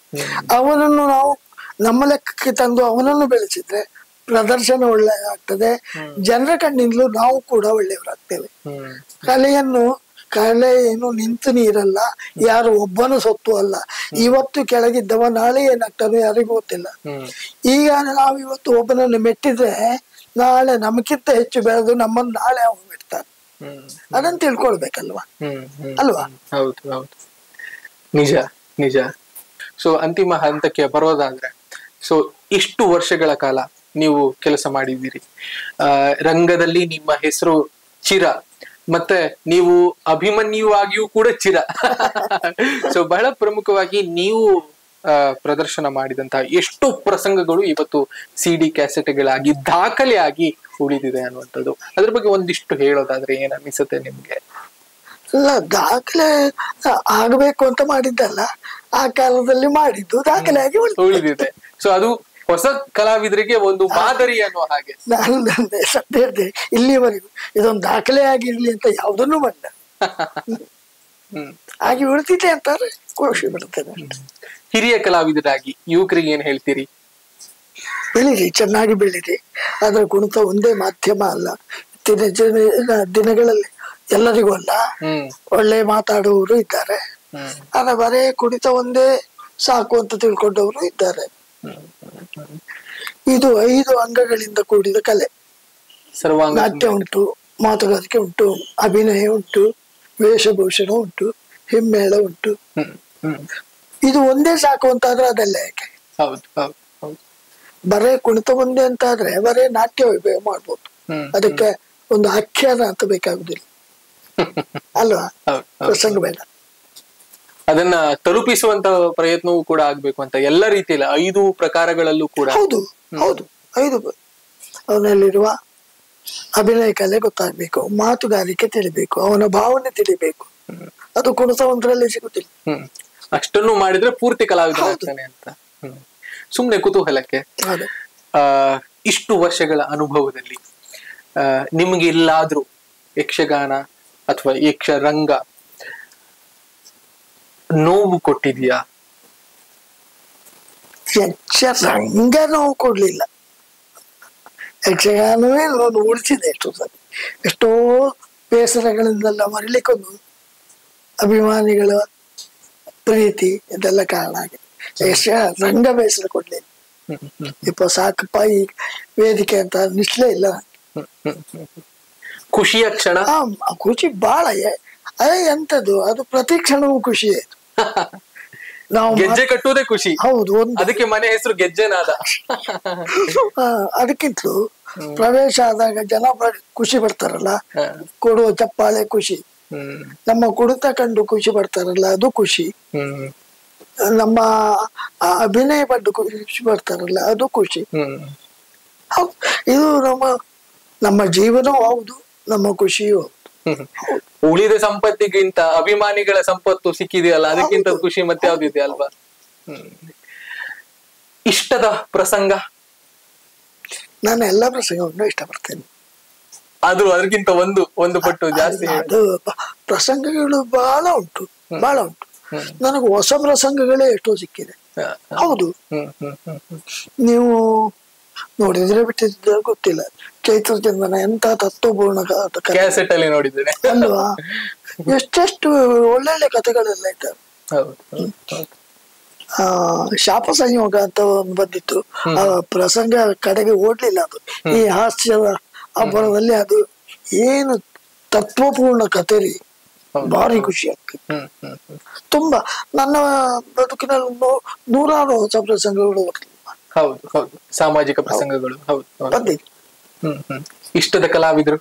ಅವನನ್ನು ನಾವು ನಮ್ಮ ಲೆಕ್ಕಕ್ಕೆ ತಂದು ಅವನನ್ನು ಬೆಳೆಸಿದ್ರೆ ಪ್ರದರ್ಶನ ಒಳ್ಳೆ ಆಗ್ತದೆ ಜನರ ಕಣ್ಣಿಂದಲೂ ನಾವು ಕೂಡ ಒಳ್ಳೆಯವರಾಗ್ತೇವೆ ಹ್ಮ್ ಕಲೆಯನ್ನು ಕಲೆ ಏನು ನಿಂತು ನೀರಲ್ಲ ಯಾರು ಒಬ್ಬನು ಸೊತ್ತು ಅಲ್ಲ ಇವತ್ತು ಕೆಳಗಿದ್ದವ ನಾಳೆ ಏನಾಗ್ತಾನೋ ಯಾರಿಗೂ ಗೊತ್ತಿಲ್ಲ ಹ್ಮ್ ಈಗ ನಾವು ಇವತ್ತು ಒಬ್ಬನನ್ನು ಮೆಟ್ಟಿದ್ರೆ ನಾಳೆ ನಮಗಿಂತ ಹೆಚ್ಚು ಬೆಳೆದು ನಮ್ಮನ್ನು ನಾಳೆ ಅವನು ಮೆಟ್ತಾನೆ ಹ್ಮ್ ಅದನ್ನ ತಿಳ್ಕೊಳ್ಬೇಕಲ್ವಾ ಹ್ಮ್ ಹ್ಮ್ ಅಲ್ವಾ ಹೌದು ಹೌದು ನಿಜ ನಿಜ ಸೊ ಅಂತಿಮ ಹಂತಕ್ಕೆ ಬರೋದಾದ್ರೆ ಸೊ ಇಷ್ಟು ವರ್ಷಗಳ ಕಾಲ ನೀವು ಕೆಲಸ ಮಾಡಿದ್ದೀರಿ ಆ ರಂಗದಲ್ಲಿ ನಿಮ್ಮ ಹೆಸರು ಚಿರ ಮತ್ತೆ ನೀವು ಅಭಿಮನ್ಯು ಆಗಿಯೂ ಕೂಡ ಚಿರ ಸೊ ಬಹಳ ಪ್ರಮುಖವಾಗಿ ನೀವು ಆ, ಪ್ರದರ್ಶನ ಮಾಡಿದಂತಹ ಎಷ್ಟೋ ಪ್ರಸಂಗಗಳು ಇವತ್ತು ಸಿ ಡಿ ಕ್ಯಾಸೆಟ್ಗಳಾಗಿ ದಾಖಲೆ ಆಗಿ ಉಳಿದಿದೆ ಅನ್ನುವಂಥದ್ದು ಅದ್ರ ಬಗ್ಗೆ ಒಂದಿಷ್ಟು ಹೇಳೋದಾದ್ರೆ ಏನ್ ಅನಿಸುತ್ತೆ ನಿಮ್ಗೆ ಇಲ್ಲ ದಾಖಲೆ ಆಗಬೇಕು ಅಂತ ಮಾಡಿದ್ದಲ್ಲ ಆ ಕಾಲದಲ್ಲಿ ಮಾಡಿದ್ದು ದಾಖಲೆ ಆಗಿ ಉಳಿತು. ಉಳಿದಿದೆ ಸೊ ಅದು ಹೊಸ ಕಲಾವಿದರಿಗೆ ಒಂದು ಮಾದರಿ ಅನ್ನುವ ಹಾಗೆ ನಾನು ನನ್ನ ಸತ್ಯ ಹೇಳ್ದೆ ಇಲ್ಲಿವರೆಗೂ ಇದೊಂದು ದಾಖಲೆ ಆಗಿರ್ಲಿ ಅಂತ ಯಾವುದನ್ನು ಬಂದ ಹ್ಮ್ ಆಗಿ ಉಳಿತಿದೆ ಅಂತಾರೆ ಖುಷಿ ಬಿಡ್ತೇನೆ ಹಿರಿಯ ಕಲಾವಿದರಾಗಿ ಯುವಕರಿಗೆ ಏನ್ ಹೇಳ್ತೀರಿ ಬೆಳೀರಿ ಚೆನ್ನಾಗಿ ಬೆಳೀರಿ ಅದರ ಕುಣಿತ ಒಂದೇ ಮಾಧ್ಯಮ ಅಲ್ಲ ಇತ್ತೀನ ಜನ ದಿನಗಳಲ್ಲಿ ಎಲ್ಲರಿಗೂ ಅಲ್ಲ ಹ್ಮ್ ಒಳ್ಳೆ ಮಾತಾಡುವವರು ಇದ್ದಾರೆ ಹ್ಮ್ ಆದ್ರೆ ಬರೇ ಕುಣಿತ ಒಂದೇ ಸಾಕು ಅಂತ ತಿಳ್ಕೊಂಡವರು ಇದ್ದಾರೆ ಇದು ಐದು ಅಂಗಗಳಿಂದ ಕೂಡಿದ ಕಲೆ ಸರ್ವಾಂಗ ನಾಟ್ಯ ಉಂಟು ಮಾತುಗಾರಿಕೆ ಉಂಟು ಅಭಿನಯ ಉಂಟು ವೇಷಭೂಷಣ ಉಂಟು ಹಿಮ್ಮೇಳ ಉಂಟು ಹ್ಮ್ ಹ್ಮ್ ಇದು ಒಂದೇ ಸಾಕು ಅಂತಾದ್ರೆ ಅದೆಲ್ಲ ಯಾಕೆ ಹೌದು ಹೌದು ಹೌದು ಬರೇ ಕುಣಿತ ಒಂದೇ ಅಂತಾದ್ರೆ ಬರೇ ನಾಟ್ಯ ವೈಭವ ಮಾಡ್ಬೋದು ಹ್ಮ್ ಅದಕ್ಕೆ ಒಂದು ಆಖ್ಯಾನ ಅಂತ ಬೇಕಾಗುದಿಲ್ಲ ಅಲ್ವಾ ಹೌದು ಹೌದು. ಪ್ರಸಂಗ ಬೇಡ ಅದನ್ನ ತಲುಪಿಸುವಂತ ಪ್ರಯತ್ನವೂ ಕೂಡ ಆಗ್ಬೇಕು ಅಂತ ಎಲ್ಲ ರೀತಿಯಲ್ಲಿ ಐದು ಪ್ರಕಾರಗಳಲ್ಲೂ ಕೂಡ ಹೌದು ಹೌದು ಐದು ಅವನಲ್ಲಿರುವ ಅಭಿನಯ ಕಲೆ ಗೊತ್ತಾಗ್ಬೇಕು ಮಾತುಗಾರಿಕೆ ತಿಳಿಬೇಕು ಅವನ ಭಾವನೆ ತಿಳಿಬೇಕು ಅದು ಕುಣಿತ ಒಂದರಲ್ಲಿ ಸಿಗುತ್ತಿಲ್ಲ ಹ್ಮ್ ಅಷ್ಟನ್ನು ಮಾಡಿದ್ರೆ ಪೂರ್ತಿ ಕಲಾವಿದ ಹೌದು. ಆಗ್ತಾನೆ ಅಂತ ಹ್ಮ್ ಸುಮ್ನೆ ಕುತೂಹಲಕ್ಕೆ ಅದೇ ಆ ಇಷ್ಟು ವರ್ಷಗಳ ಅನುಭವದಲ್ಲಿ ಆ ನಿಮ್ಗೆ ಎಲ್ಲಾದ್ರೂ ಯಕ್ಷಗಾನ ಅಥವಾ ಯಕ್ಷರಂಗ ನೋವು ಕೊಟ್ಟಿದ್ಯಾ ಯಕ್ಷರಂಗ ನೋವು ಕೊಡ್ಲಿಲ್ಲ ಯಕ್ಷಗಾನವೇ ನಾನು ಉಳಿಸಿದೆ ಎಷ್ಟೋ ಸರಿ ಎಷ್ಟೋ ಬೇಸರಗಳಿಂದೆಲ್ಲ ಮರಲಿಕ್ಕೊಂದು ಅಭಿಮಾನಿಗಳ ಪ್ರೀತಿ ಇದೆಲ್ಲ ಕಾರಣ ಆಗಿದೆ ಯಕ್ಷ ರಂಗ ಬೇಸರ ಕೊಡ್ಲಿಲ್ಲ ಹ್ಮ್, ಹ್ಮ್, ಇಪ್ಪ ಸಾಕಪ್ಪ ಈ ವೇದಿಕೆ ಅಂತ ನಿಸ್ಲೇ ಇಲ್ಲ ಹ್ಮ್, ಹ್ಮ್, ಹ್ಮ್. ಖುಷಿಯ ಕ್ಷಣ ಆ ಆ ಖುಷಿ ಬಾಳ ಎ- ಅದೇ ಎಂತದ್ದು ಅದು ಪ್ರತಿ ಕ್ಷಣವೂ ಖುಷಿ ಆಯ್ತು ನಾವು ಮಾ- ಗೆಜ್ಜೆ ಕಟ್ಟುವುದೇ ಖುಷಿ ಹೌದು ಒಂದು ಅದಕ್ಕೆ ಮನೆ ಹೆಸರು ಗೆಜ್ಜೆನಾದ ಆ, ಅದಕ್ಕಿಂತಲೂ ಪ್ರವೇಶ ಆದಾಗ ಜನ ಬ- ಖುಷಿ ಪಡ್ತಾರಲ್ಲ ಹ. ಕೊಡುವ ಚಪ್ಪಾಳೆ ಖುಷಿ ಹ್ಮ್ ನಮ್ಮ ಕುಡಿತ ಕಂಡು ಖುಷಿ ಪಡ್ತಾರಲ್ಲ ಅದು ಖುಷಿ ಹ್ಮ್ ನಮ್ಮ ಆ ಅಭಿನಯ ಪಟ್ಟು ಖುಷಿ ಪಡ್ತಾರಲ್ಲ ಅದು ಖುಷಿ ಹ್ಮ್ ಹೌದು ಇದು ನಮ್ಮ ನಮ್ಮ ಜೀವನವೂ ಹೌದು ನಮ್ಮ ಖುಷಿಯೂ ಹೌದು. ಹ್ಮ್. ಉಳಿದ ಸಂಪತ್ತಿಗಿಂತ ಅಭಿಮಾನಿಗಳ ಸಂಪತ್ತು ಸಿಕ್ಕಿದೆಯಲ್ಲ ಅದಕ್ಕಿಂತ ಖುಷಿ ಮತ್ತೆ ಯಾವ್ದಿದೆ ಅಲ್ವಾ ಹ್ಮ್ ಇಷ್ಟದ ಪ್ರಸಂಗ ನಾನು ಎಲ್ಲ ಪ್ರಸಂಗವನ್ನು ಇಷ್ಟಪಡ್ತೇನೆ ಆದ್ರೂ ಅದಕ್ಕಿಂತ ಒಂದು ಒಂದು ಪಟ್ಟು ಜಾಸ್ತಿ ಹೇಳಿ. ಅದು ಬ- ಪ್ರಸಂಗಗಳು ಬಹಳ ಉಂಟು ಬಹಳ ಉಂಟು ನನಗೆ ಹೊಸ ಪ್ರಸಂಗಗಳೇ ಎಷ್ಟೋ ಸಿಕ್ಕಿದೆ ಹ, ಹೌದು ಹ್ಮ್ ಹ್ಮ್ ಹ್ಮ್ ಹ್ಮ್ ನೀವು ನೋಡಿದ್ರೆ ಬಿಟ್ಟಿದ್ರೆ ಗೊತ್ತಿಲ್ಲ ಚೈತ್ರ ಚಂದನ ಎಂತ ತತ್ವಪೂರ್ಣ ಕ- ಕಥೆ ಕ್ಯಾಸೆಟ್ ಅಲ್ಲಿ ನೋಡಿದ್ದೇನೆ ಅಲ್ವಾ ಎಷ್ಟೆಷ್ಟು ಒಳ್ಳೊಳ್ಳೆ ಕಥೆಗಳೆಲ್ಲ ಇದ್ದಾವೆ ಹೌದು ಹೌದು, ಹೌದು. ಆ ಶಾಪ ಸಂಯೋಗ ಅಂತ ಒಂದು ಬಂದಿತ್ತು ಆ ಪ್ರಸಂಗ ಕಡೆಗೆ ಓಡ್ಲಿಲ್ಲ ಅದು ಈ ಹಾಸ್ಯದ ಅಬ್ಬರದಲ್ಲಿ ಅದು ಏನು ತತ್ವಪೂರ್ಣ ಕಥೆ ರೀ ಹೌದು. ಭಾರಿ ಖುಷಿ ಆಗ್ತದೆ ಹ್ಮ್ ಹ್ಮ್ ಹ್ಮ್ ತುಂಬಾ ನನ್ನ ಬದುಕಿನಲ್ಲಿ ನೂ- ನೂರಾರು ಹೊಸ ಪ್ರಸಂಗಗಳು ಹೌದು ಹೌದು ಸಾಮಾಜಿಕ ಪ್ರಸಂಗಗಳು ಹೌದು ಹೌದು ಬಂದಿದೆ ಹ್ಮ್ ಹ್ಮ್ ಇಷ್ಟದ ಕಲಾವಿದರು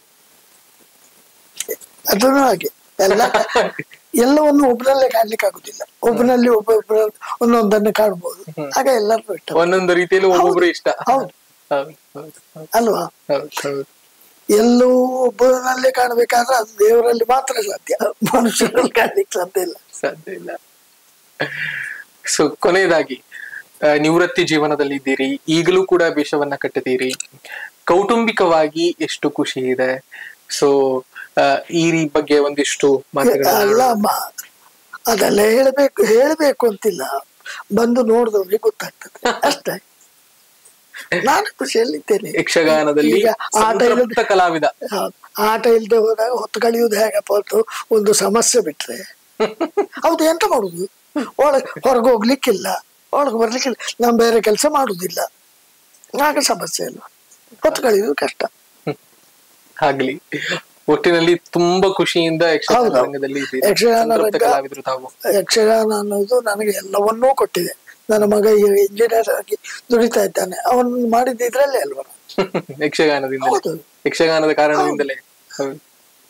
ಅದನ್ನು ಹಾಗೆ ಎಲ್ಲ ಎಲ್ಲವನ್ನು ಒಬ್ಬರಲ್ಲೇ ಕಾಣ್ಲಿಕ್ಕೆ ಆಗುದಿಲ್ಲ ಒಬ್ಬನಲ್ಲಿ ಒಬ್ಬೊಬ್ಬರ ಒಂದೊಂದನ್ನು ಕಾಣ್ಬೋದು ಆಗ ಎಲ್ಲರೂ ಇಷ್ಟ ಒಂದೊಂದು ರೀತಿಯಲ್ಲಿ ಒಬ್ಬೊಬ್ರು ಇಷ್ಟ ಹೌದು. ಹೌದು ಹೌದು ಹೌದು ಅಲ್ವಾ ಹೌದು ಹೌದು ಎಲ್ಲವೂ ಒಬ್ಬರಲ್ಲೇ ಕಾಣಬೇಕಾದ್ರೆ ಅದು ದೇವರಲ್ಲಿ ಮಾತ್ರ ಸಾಧ್ಯ ಮನುಷ್ಯರಲ್ಲಿ ಕಾಣ್ಲಿಕ್ಕೆ ಸಾಧ್ಯ ಇಲ್ಲ ಸಾಧ್ಯ ಇಲ್ಲ ಸೊ ಕೊನೆಯದಾಗಿ ಆ, ನಿವೃತ್ತಿ ಜೀವನದಲ್ಲಿ ಇದ್ದೀರಿ ಈಗಲೂ ಕೂಡ ವೇಷವನ್ನ ಕಟ್ಟಿದ್ದೀರಿ ಕೌಟುಂಬಿಕವಾಗಿ ಎಷ್ಟು ಖುಷಿ ಇದೆ ಸೊ ಈ ರೀ- ಬಗ್ಗೆ ಒಂದಿಷ್ಟು ಮಾತುಗಳನ್ನ ಅಲ್ಲ ಮ- ಅದೆಲ್ಲ ಹೇಳ್ಬೇಕು ಹೇಳ್ಬೇಕು ಅಂತಿಲ್ಲ ಬಂದು ನೋಡಿದವ್ರಿಗೆ ಗೊತ್ತಾಗ್ತದೆ ಅಷ್ಟೇ ನಾನು ಖುಷಿಯಲ್ಲಿದ್ದೇನೆ ಯಕ್ಷಗಾನದಲ್ಲಿ ಈಗ ಆಟ ಇಲ್ಲದೆ ಸಂತೃಪ್ತ ಕಲಾವಿದ ಹೌದು. ಆಟ ಇಲ್ಲದೆ ಹೋದಾಗ ಹೊತ್ತು ಕಳೆಯುವುದು ಹೇಗಪ್ಪ ಅಂತ ಒಂದು ಸಮಸ್ಯೆ ಬಿಟ್ರೆ ಹೌದು ಎಂತ ಮಾಡುದು ಒಳಗೆ ಹೊರಗೆ ಹೋಗ್ಲಿಕ್ಕಿಲ್ಲ ಒಳಗೆ ಬರ್ಲಿಕ್ಕಿಲ್ಲ ನಾನು ಬೇರೆ ಕೆಲಸ ಮಾಡುದಿಲ್ಲ ಆಗ ಸಮಸ್ಯೆ ಇಲ್ಲ ಹೊತ್ತು ಕಳೆಯುವುದು ಕಷ್ಟ ಆಗ್ಲಿ ಒಟ್ಟಿನಲ್ಲಿ ತುಂಬಾ ಖುಷಿಯಿಂದ ಯಕ್ಷಗಾನ ಹೌದು. ರಂಗದಲ್ಲಿ ಇದ್ದೀರಿ ಯಕ್ಷಗಾನ ಸಂತೃಪ್ತ ರಂಗ- ಕಲಾವಿದರು ತಾವು ಯಕ್ಷಗಾನ ಅನ್ನೋದು ನನಗೆ ಎಲ್ಲವನ್ನೂ ಕೊಟ್ಟಿದೆ ನನ್ನ ಮಗ ಈಗ ಇಂಜಿನಿಯರ್ ಆಗಿ ದುಡಿತಾ ಇದ್ದಾನೆ ಅವನು ಮಾಡಿದ್ದು ಇದ್ರಲ್ಲೇ ಅಲ್ವಾ ಯಕ್ಷಗಾನದಿಂದಲೇ ಹೌದು. ಯಕ್ಷಗಾನದ ಕಾರಣದಿಂದಲೇ ಹೌದು.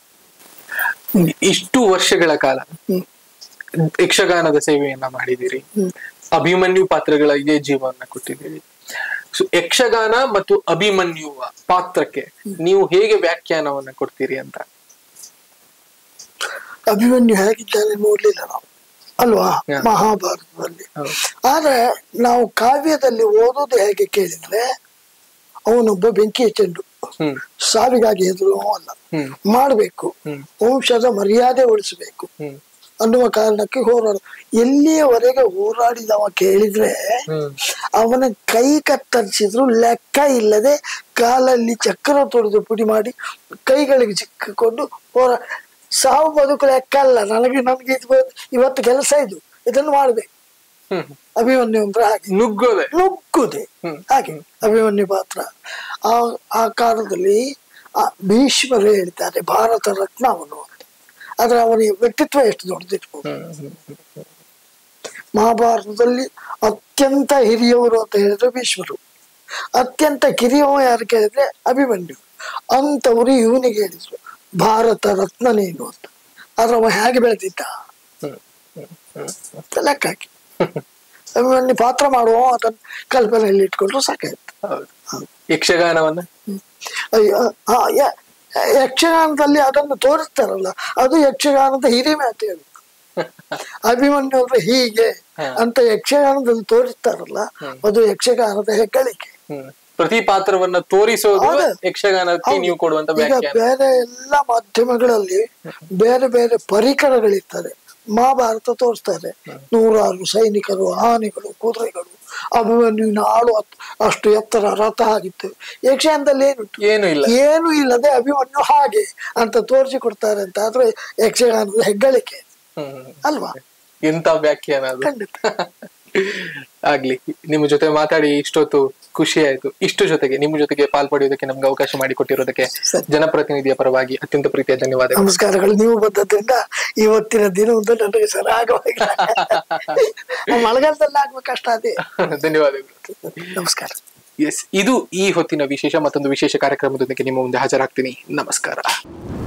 ಇಷ್ಟು ವರ್ಷಗಳ ಕಾಲ ಹ್ಮ್. ಯಕ್ಷಗಾನದ ಸೇವೆಯನ್ನ ಮಾಡಿದ್ದೀರಿ ಹ್ಮ್. ಅಭಿಮನ್ಯು ಪಾತ್ರಗಳಿಗೆ ಜೀವವನ್ನ ಕೊಟ್ಟಿದ್ದೀರಿ ಸೊ ಯಕ್ಷಗಾನ ಮತ್ತು ಅಭಿಮನ್ಯುವ ಪಾತ್ರಕ್ಕೆ ನೀವು ಹೇಗೆ ವ್ಯಾಖ್ಯಾನವನ್ನ ಕೊಡ್ತೀರಿ ಅಂತ ಅಭಿಮನ್ಯು ಹೇಗಿದ್ದಾನೆ ನೋಡ್ಲಿಲ್ಲ ನಾವು ಅಲ್ವಾ ಹಾ. ಮಹಾಭಾರತದಲ್ಲಿ ಹೌದು. ಆದ್ರೆ ನಾವು ಕಾವ್ಯದಲ್ಲಿ ಓದೋದು ಹೇಗೆ ಕೇಳಿದ್ರೆ ಅವನೊಬ್ಬ ಬೆಂಕಿಯ ಚೆಂಡು ಹ್ಮ್ ಸಾವಿಗಾಗಿ ಹೆದರು ಅಲ್ಲ ಹ್ಮ್ ಮಾಡಬೇಕು ಹ್ಮ್. ವಂಶದ ಮರ್ಯಾದೆ ಉಳಿಸಬೇಕು ಹ್ಮ್ ಅನ್ನುವ ಕಾರಣಕ್ಕೆ ಹೋರಾಡ ಎಲ್ಲಿಯವರೆಗೆ ಹೋರಾಡಿದವ ಕೇಳಿದ್ರೆ ಹ್ಮ್ ಅವನ ಕೈ ಕತ್ತರಿಸಿದ್ರು ಲೆಕ್ಕ ಇಲ್ಲದೆ ಕಾಲಲ್ಲಿ ಚಕ್ರ ತೊಡೆದು ಪುಡಿ ಮಾಡಿ ಕೈಗಳಿಗೆ ಸಿಕ್ಕಿಕೊಂಡು ಹೋರ ಸಾವು ಬದುಕು ಲೆಕ್ಕ ಅಲ್ಲ ನನಗೆ ನನಗೆ ಇದು ಬ- ಇವತ್ತು ಕೆಲಸ ಇದು ಇದನ್ನು ಮಾಡಬೇಕು ಹ್ಮ್ ಅಭಿಮನ್ಯು ಅಂದ್ರೆ ಹಾಗೆ ನುಗ್ಗೋದೆ ನುಗ್ಗುದೆ ಹ್ಮ್. ಹಾಗೆ ಅಭಿಮನ್ಯು ಪಾತ್ರ ಆ ಆ ಕಾಲದಲ್ಲಿ ಆ ಭೀಷ್ಮರು ಹೇಳ್ತಾರೆ ಭಾರತ ರತ್ನ ಅವನು ಅಂತ ಆದ್ರೆ ಅವನಿಗೆ ವ್ಯಕ್ತಿತ್ವ ಎಷ್ಟು ದೊಡ್ಡದಿರ್ಬೋದು ಹ್ಮ್ ಹ್ಮ್ ಮಹಾಭಾರತದಲ್ಲಿ ಅತ್ಯಂತ ಹಿರಿಯವರು ಅಂತ ಹೇಳಿದ್ರೆ ಭೀಷ್ಮರು ಅತ್ಯಂತ ಕಿರಿಯವ ಯಾರು ಕೇಳಿದ್ರೆ ಅಭಿಮನ್ಯು ಅಂತವರು ಇವನಿಗೆ ಹೇಳಿದ್ರು ಭಾರತ ರತ್ನ ನೀನು ಅಂತ ಆದ್ರೆ ಅವ ಹೇಗೆ ಬೆಳೆದಿದ್ದ ಹ್ಮ್ ಅಂತ ಲೆಕ್ಕ ಹಾಕಿ ಅಭಿಮನ್ಯು ಪಾತ್ರ ಮಾಡುವ ಅದನ್ನ ಕಲ್ಪನೆಯಲ್ಲಿ ಇಟ್ಕೊಂಡ್ರು ಸಾಕಾಯ್ತು ಹೌದು ಯಕ್ಷಗಾನವನ್ನ ಅಯ್ಯೋ, ಆ, ಯ- ಯಕ್ಷಗಾನದಲ್ಲಿ ಅದನ್ನು ತೋರಿಸ್ತಾರಲ್ಲ ಅದು ಯಕ್ಷಗಾನದ ಹಿರಿಮೆ ಅಂತ ಹೇಳಿ ಅಭಿಮನ್ಯು ಅಂದ್ರೆ ಹೀಗೆ ಹಾ. ಅಂತ ಯಕ್ಷಗಾನದಲ್ಲಿ ತೋರಿಸ್ತಾರಲ್ಲ ಅದು ಯಕ್ಷಗಾನದ ಹೆಗ್ಗಳಿಕೆ ಹ್ಮ್ ಪ್ರತಿ ಪಾತ್ರವನ್ನ ತೋರಿಸೋದು ಹೌದು. ಯಕ್ಷಗಾನಕ್ಕೆ ಹೌದು. ನೀವು ಕೊಡುವಂತ ಈಗ ವ್ಯಾಖ್ಯಾನ ಬೇರೆ ಎಲ್ಲ ಮಾಧ್ಯಮಗಳಲ್ಲಿ ಬೇರೆ ಬೇರೆ ಪರಿಕರಗಳಿರ್ತದೆ ಮಹಾಭಾರತ ತೋರಿಸ್ತಾರೆ ನೂರಾರು ಸೈನಿಕರು ಆನೆಗಳು ಕುದುರೆಗಳು ಅಭಿಮನ್ಯುವಿನ ಆಳು ಅತ್- ಅಷ್ಟು ಎತ್ತರ ರಥ ಆಗಿತ್ತು ಯಕ್ಷಗಾನದಲ್ಲಿ ಏನುಂಟು ಏನು ಇಲ್ಲ ಏನು ಇಲ್ಲದೆ ಅಭಿಮನ್ಯು ಹಾಗೆ ಅಂತ ತೋರಿಸಿ ಕೊಡ್ತಾರೆ ಅಂತ ಆದ್ರೆ ಯಕ್ಷಗಾನದ ಹೆಗ್ಗಳಿಕೆ ಹ್ಮ್ ಅಲ್ವಾ ಎಂತ ವ್ಯಾಖ್ಯಾನ ಅದು ಖಂಡಿತ ಆಗ್ಲಿ ನಿಮ್ಮ ಜೊತೆ ಮಾತಾಡಿ ಇಷ್ಟೊತ್ತು ಖುಷಿ ಆಯ್ತು ಇಷ್ಟು ಜೊತೆಗೆ ನಿಮ್ಮ ಜೊತೆಗೆ ಪಾಲ್ಪಡೆಯೋದಕ್ಕೆ ನಮ್ಗೆ ಅವಕಾಶ ಮಾಡಿಕೊಟ್ಟಿರೋದಕ್ಕೆ ಸರಿ. ಜನಪ್ರತಿನಿಧಿಯ ಪರವಾಗಿ ಅತ್ಯಂತ ಪ್ರೀತಿಯ ಧನ್ಯವಾದಗಳು ನಮಸ್ಕಾರಗಳು ನೀವು ಬಂದದ್ರಿಂದ ಇವತ್ತಿನ ದಿನ ಒಂದು ನನಗೆ ಸರಾಗವಾಗಿಲ್ಲ ಮಳೆಗಾಲದಲ್ಲಿ ಆಗ್ಬೇಕು ಕಷ್ಟ ಅದೇ ಧನ್ಯವಾದಗಳು ನಮಸ್ಕಾರ ಎಸ್ ಇದು ಈ ಹೊತ್ತಿನ ವಿಶೇಷ ಮತ್ತೊಂದು ವಿಶೇಷ ಕಾರ್ಯಕ್ರಮದೊಂದಿಗೆ ನಿಮ್ಮ ಮುಂದೆ ಹಾಜರಾಗ್ತೀನಿ ನಮಸ್ಕಾರ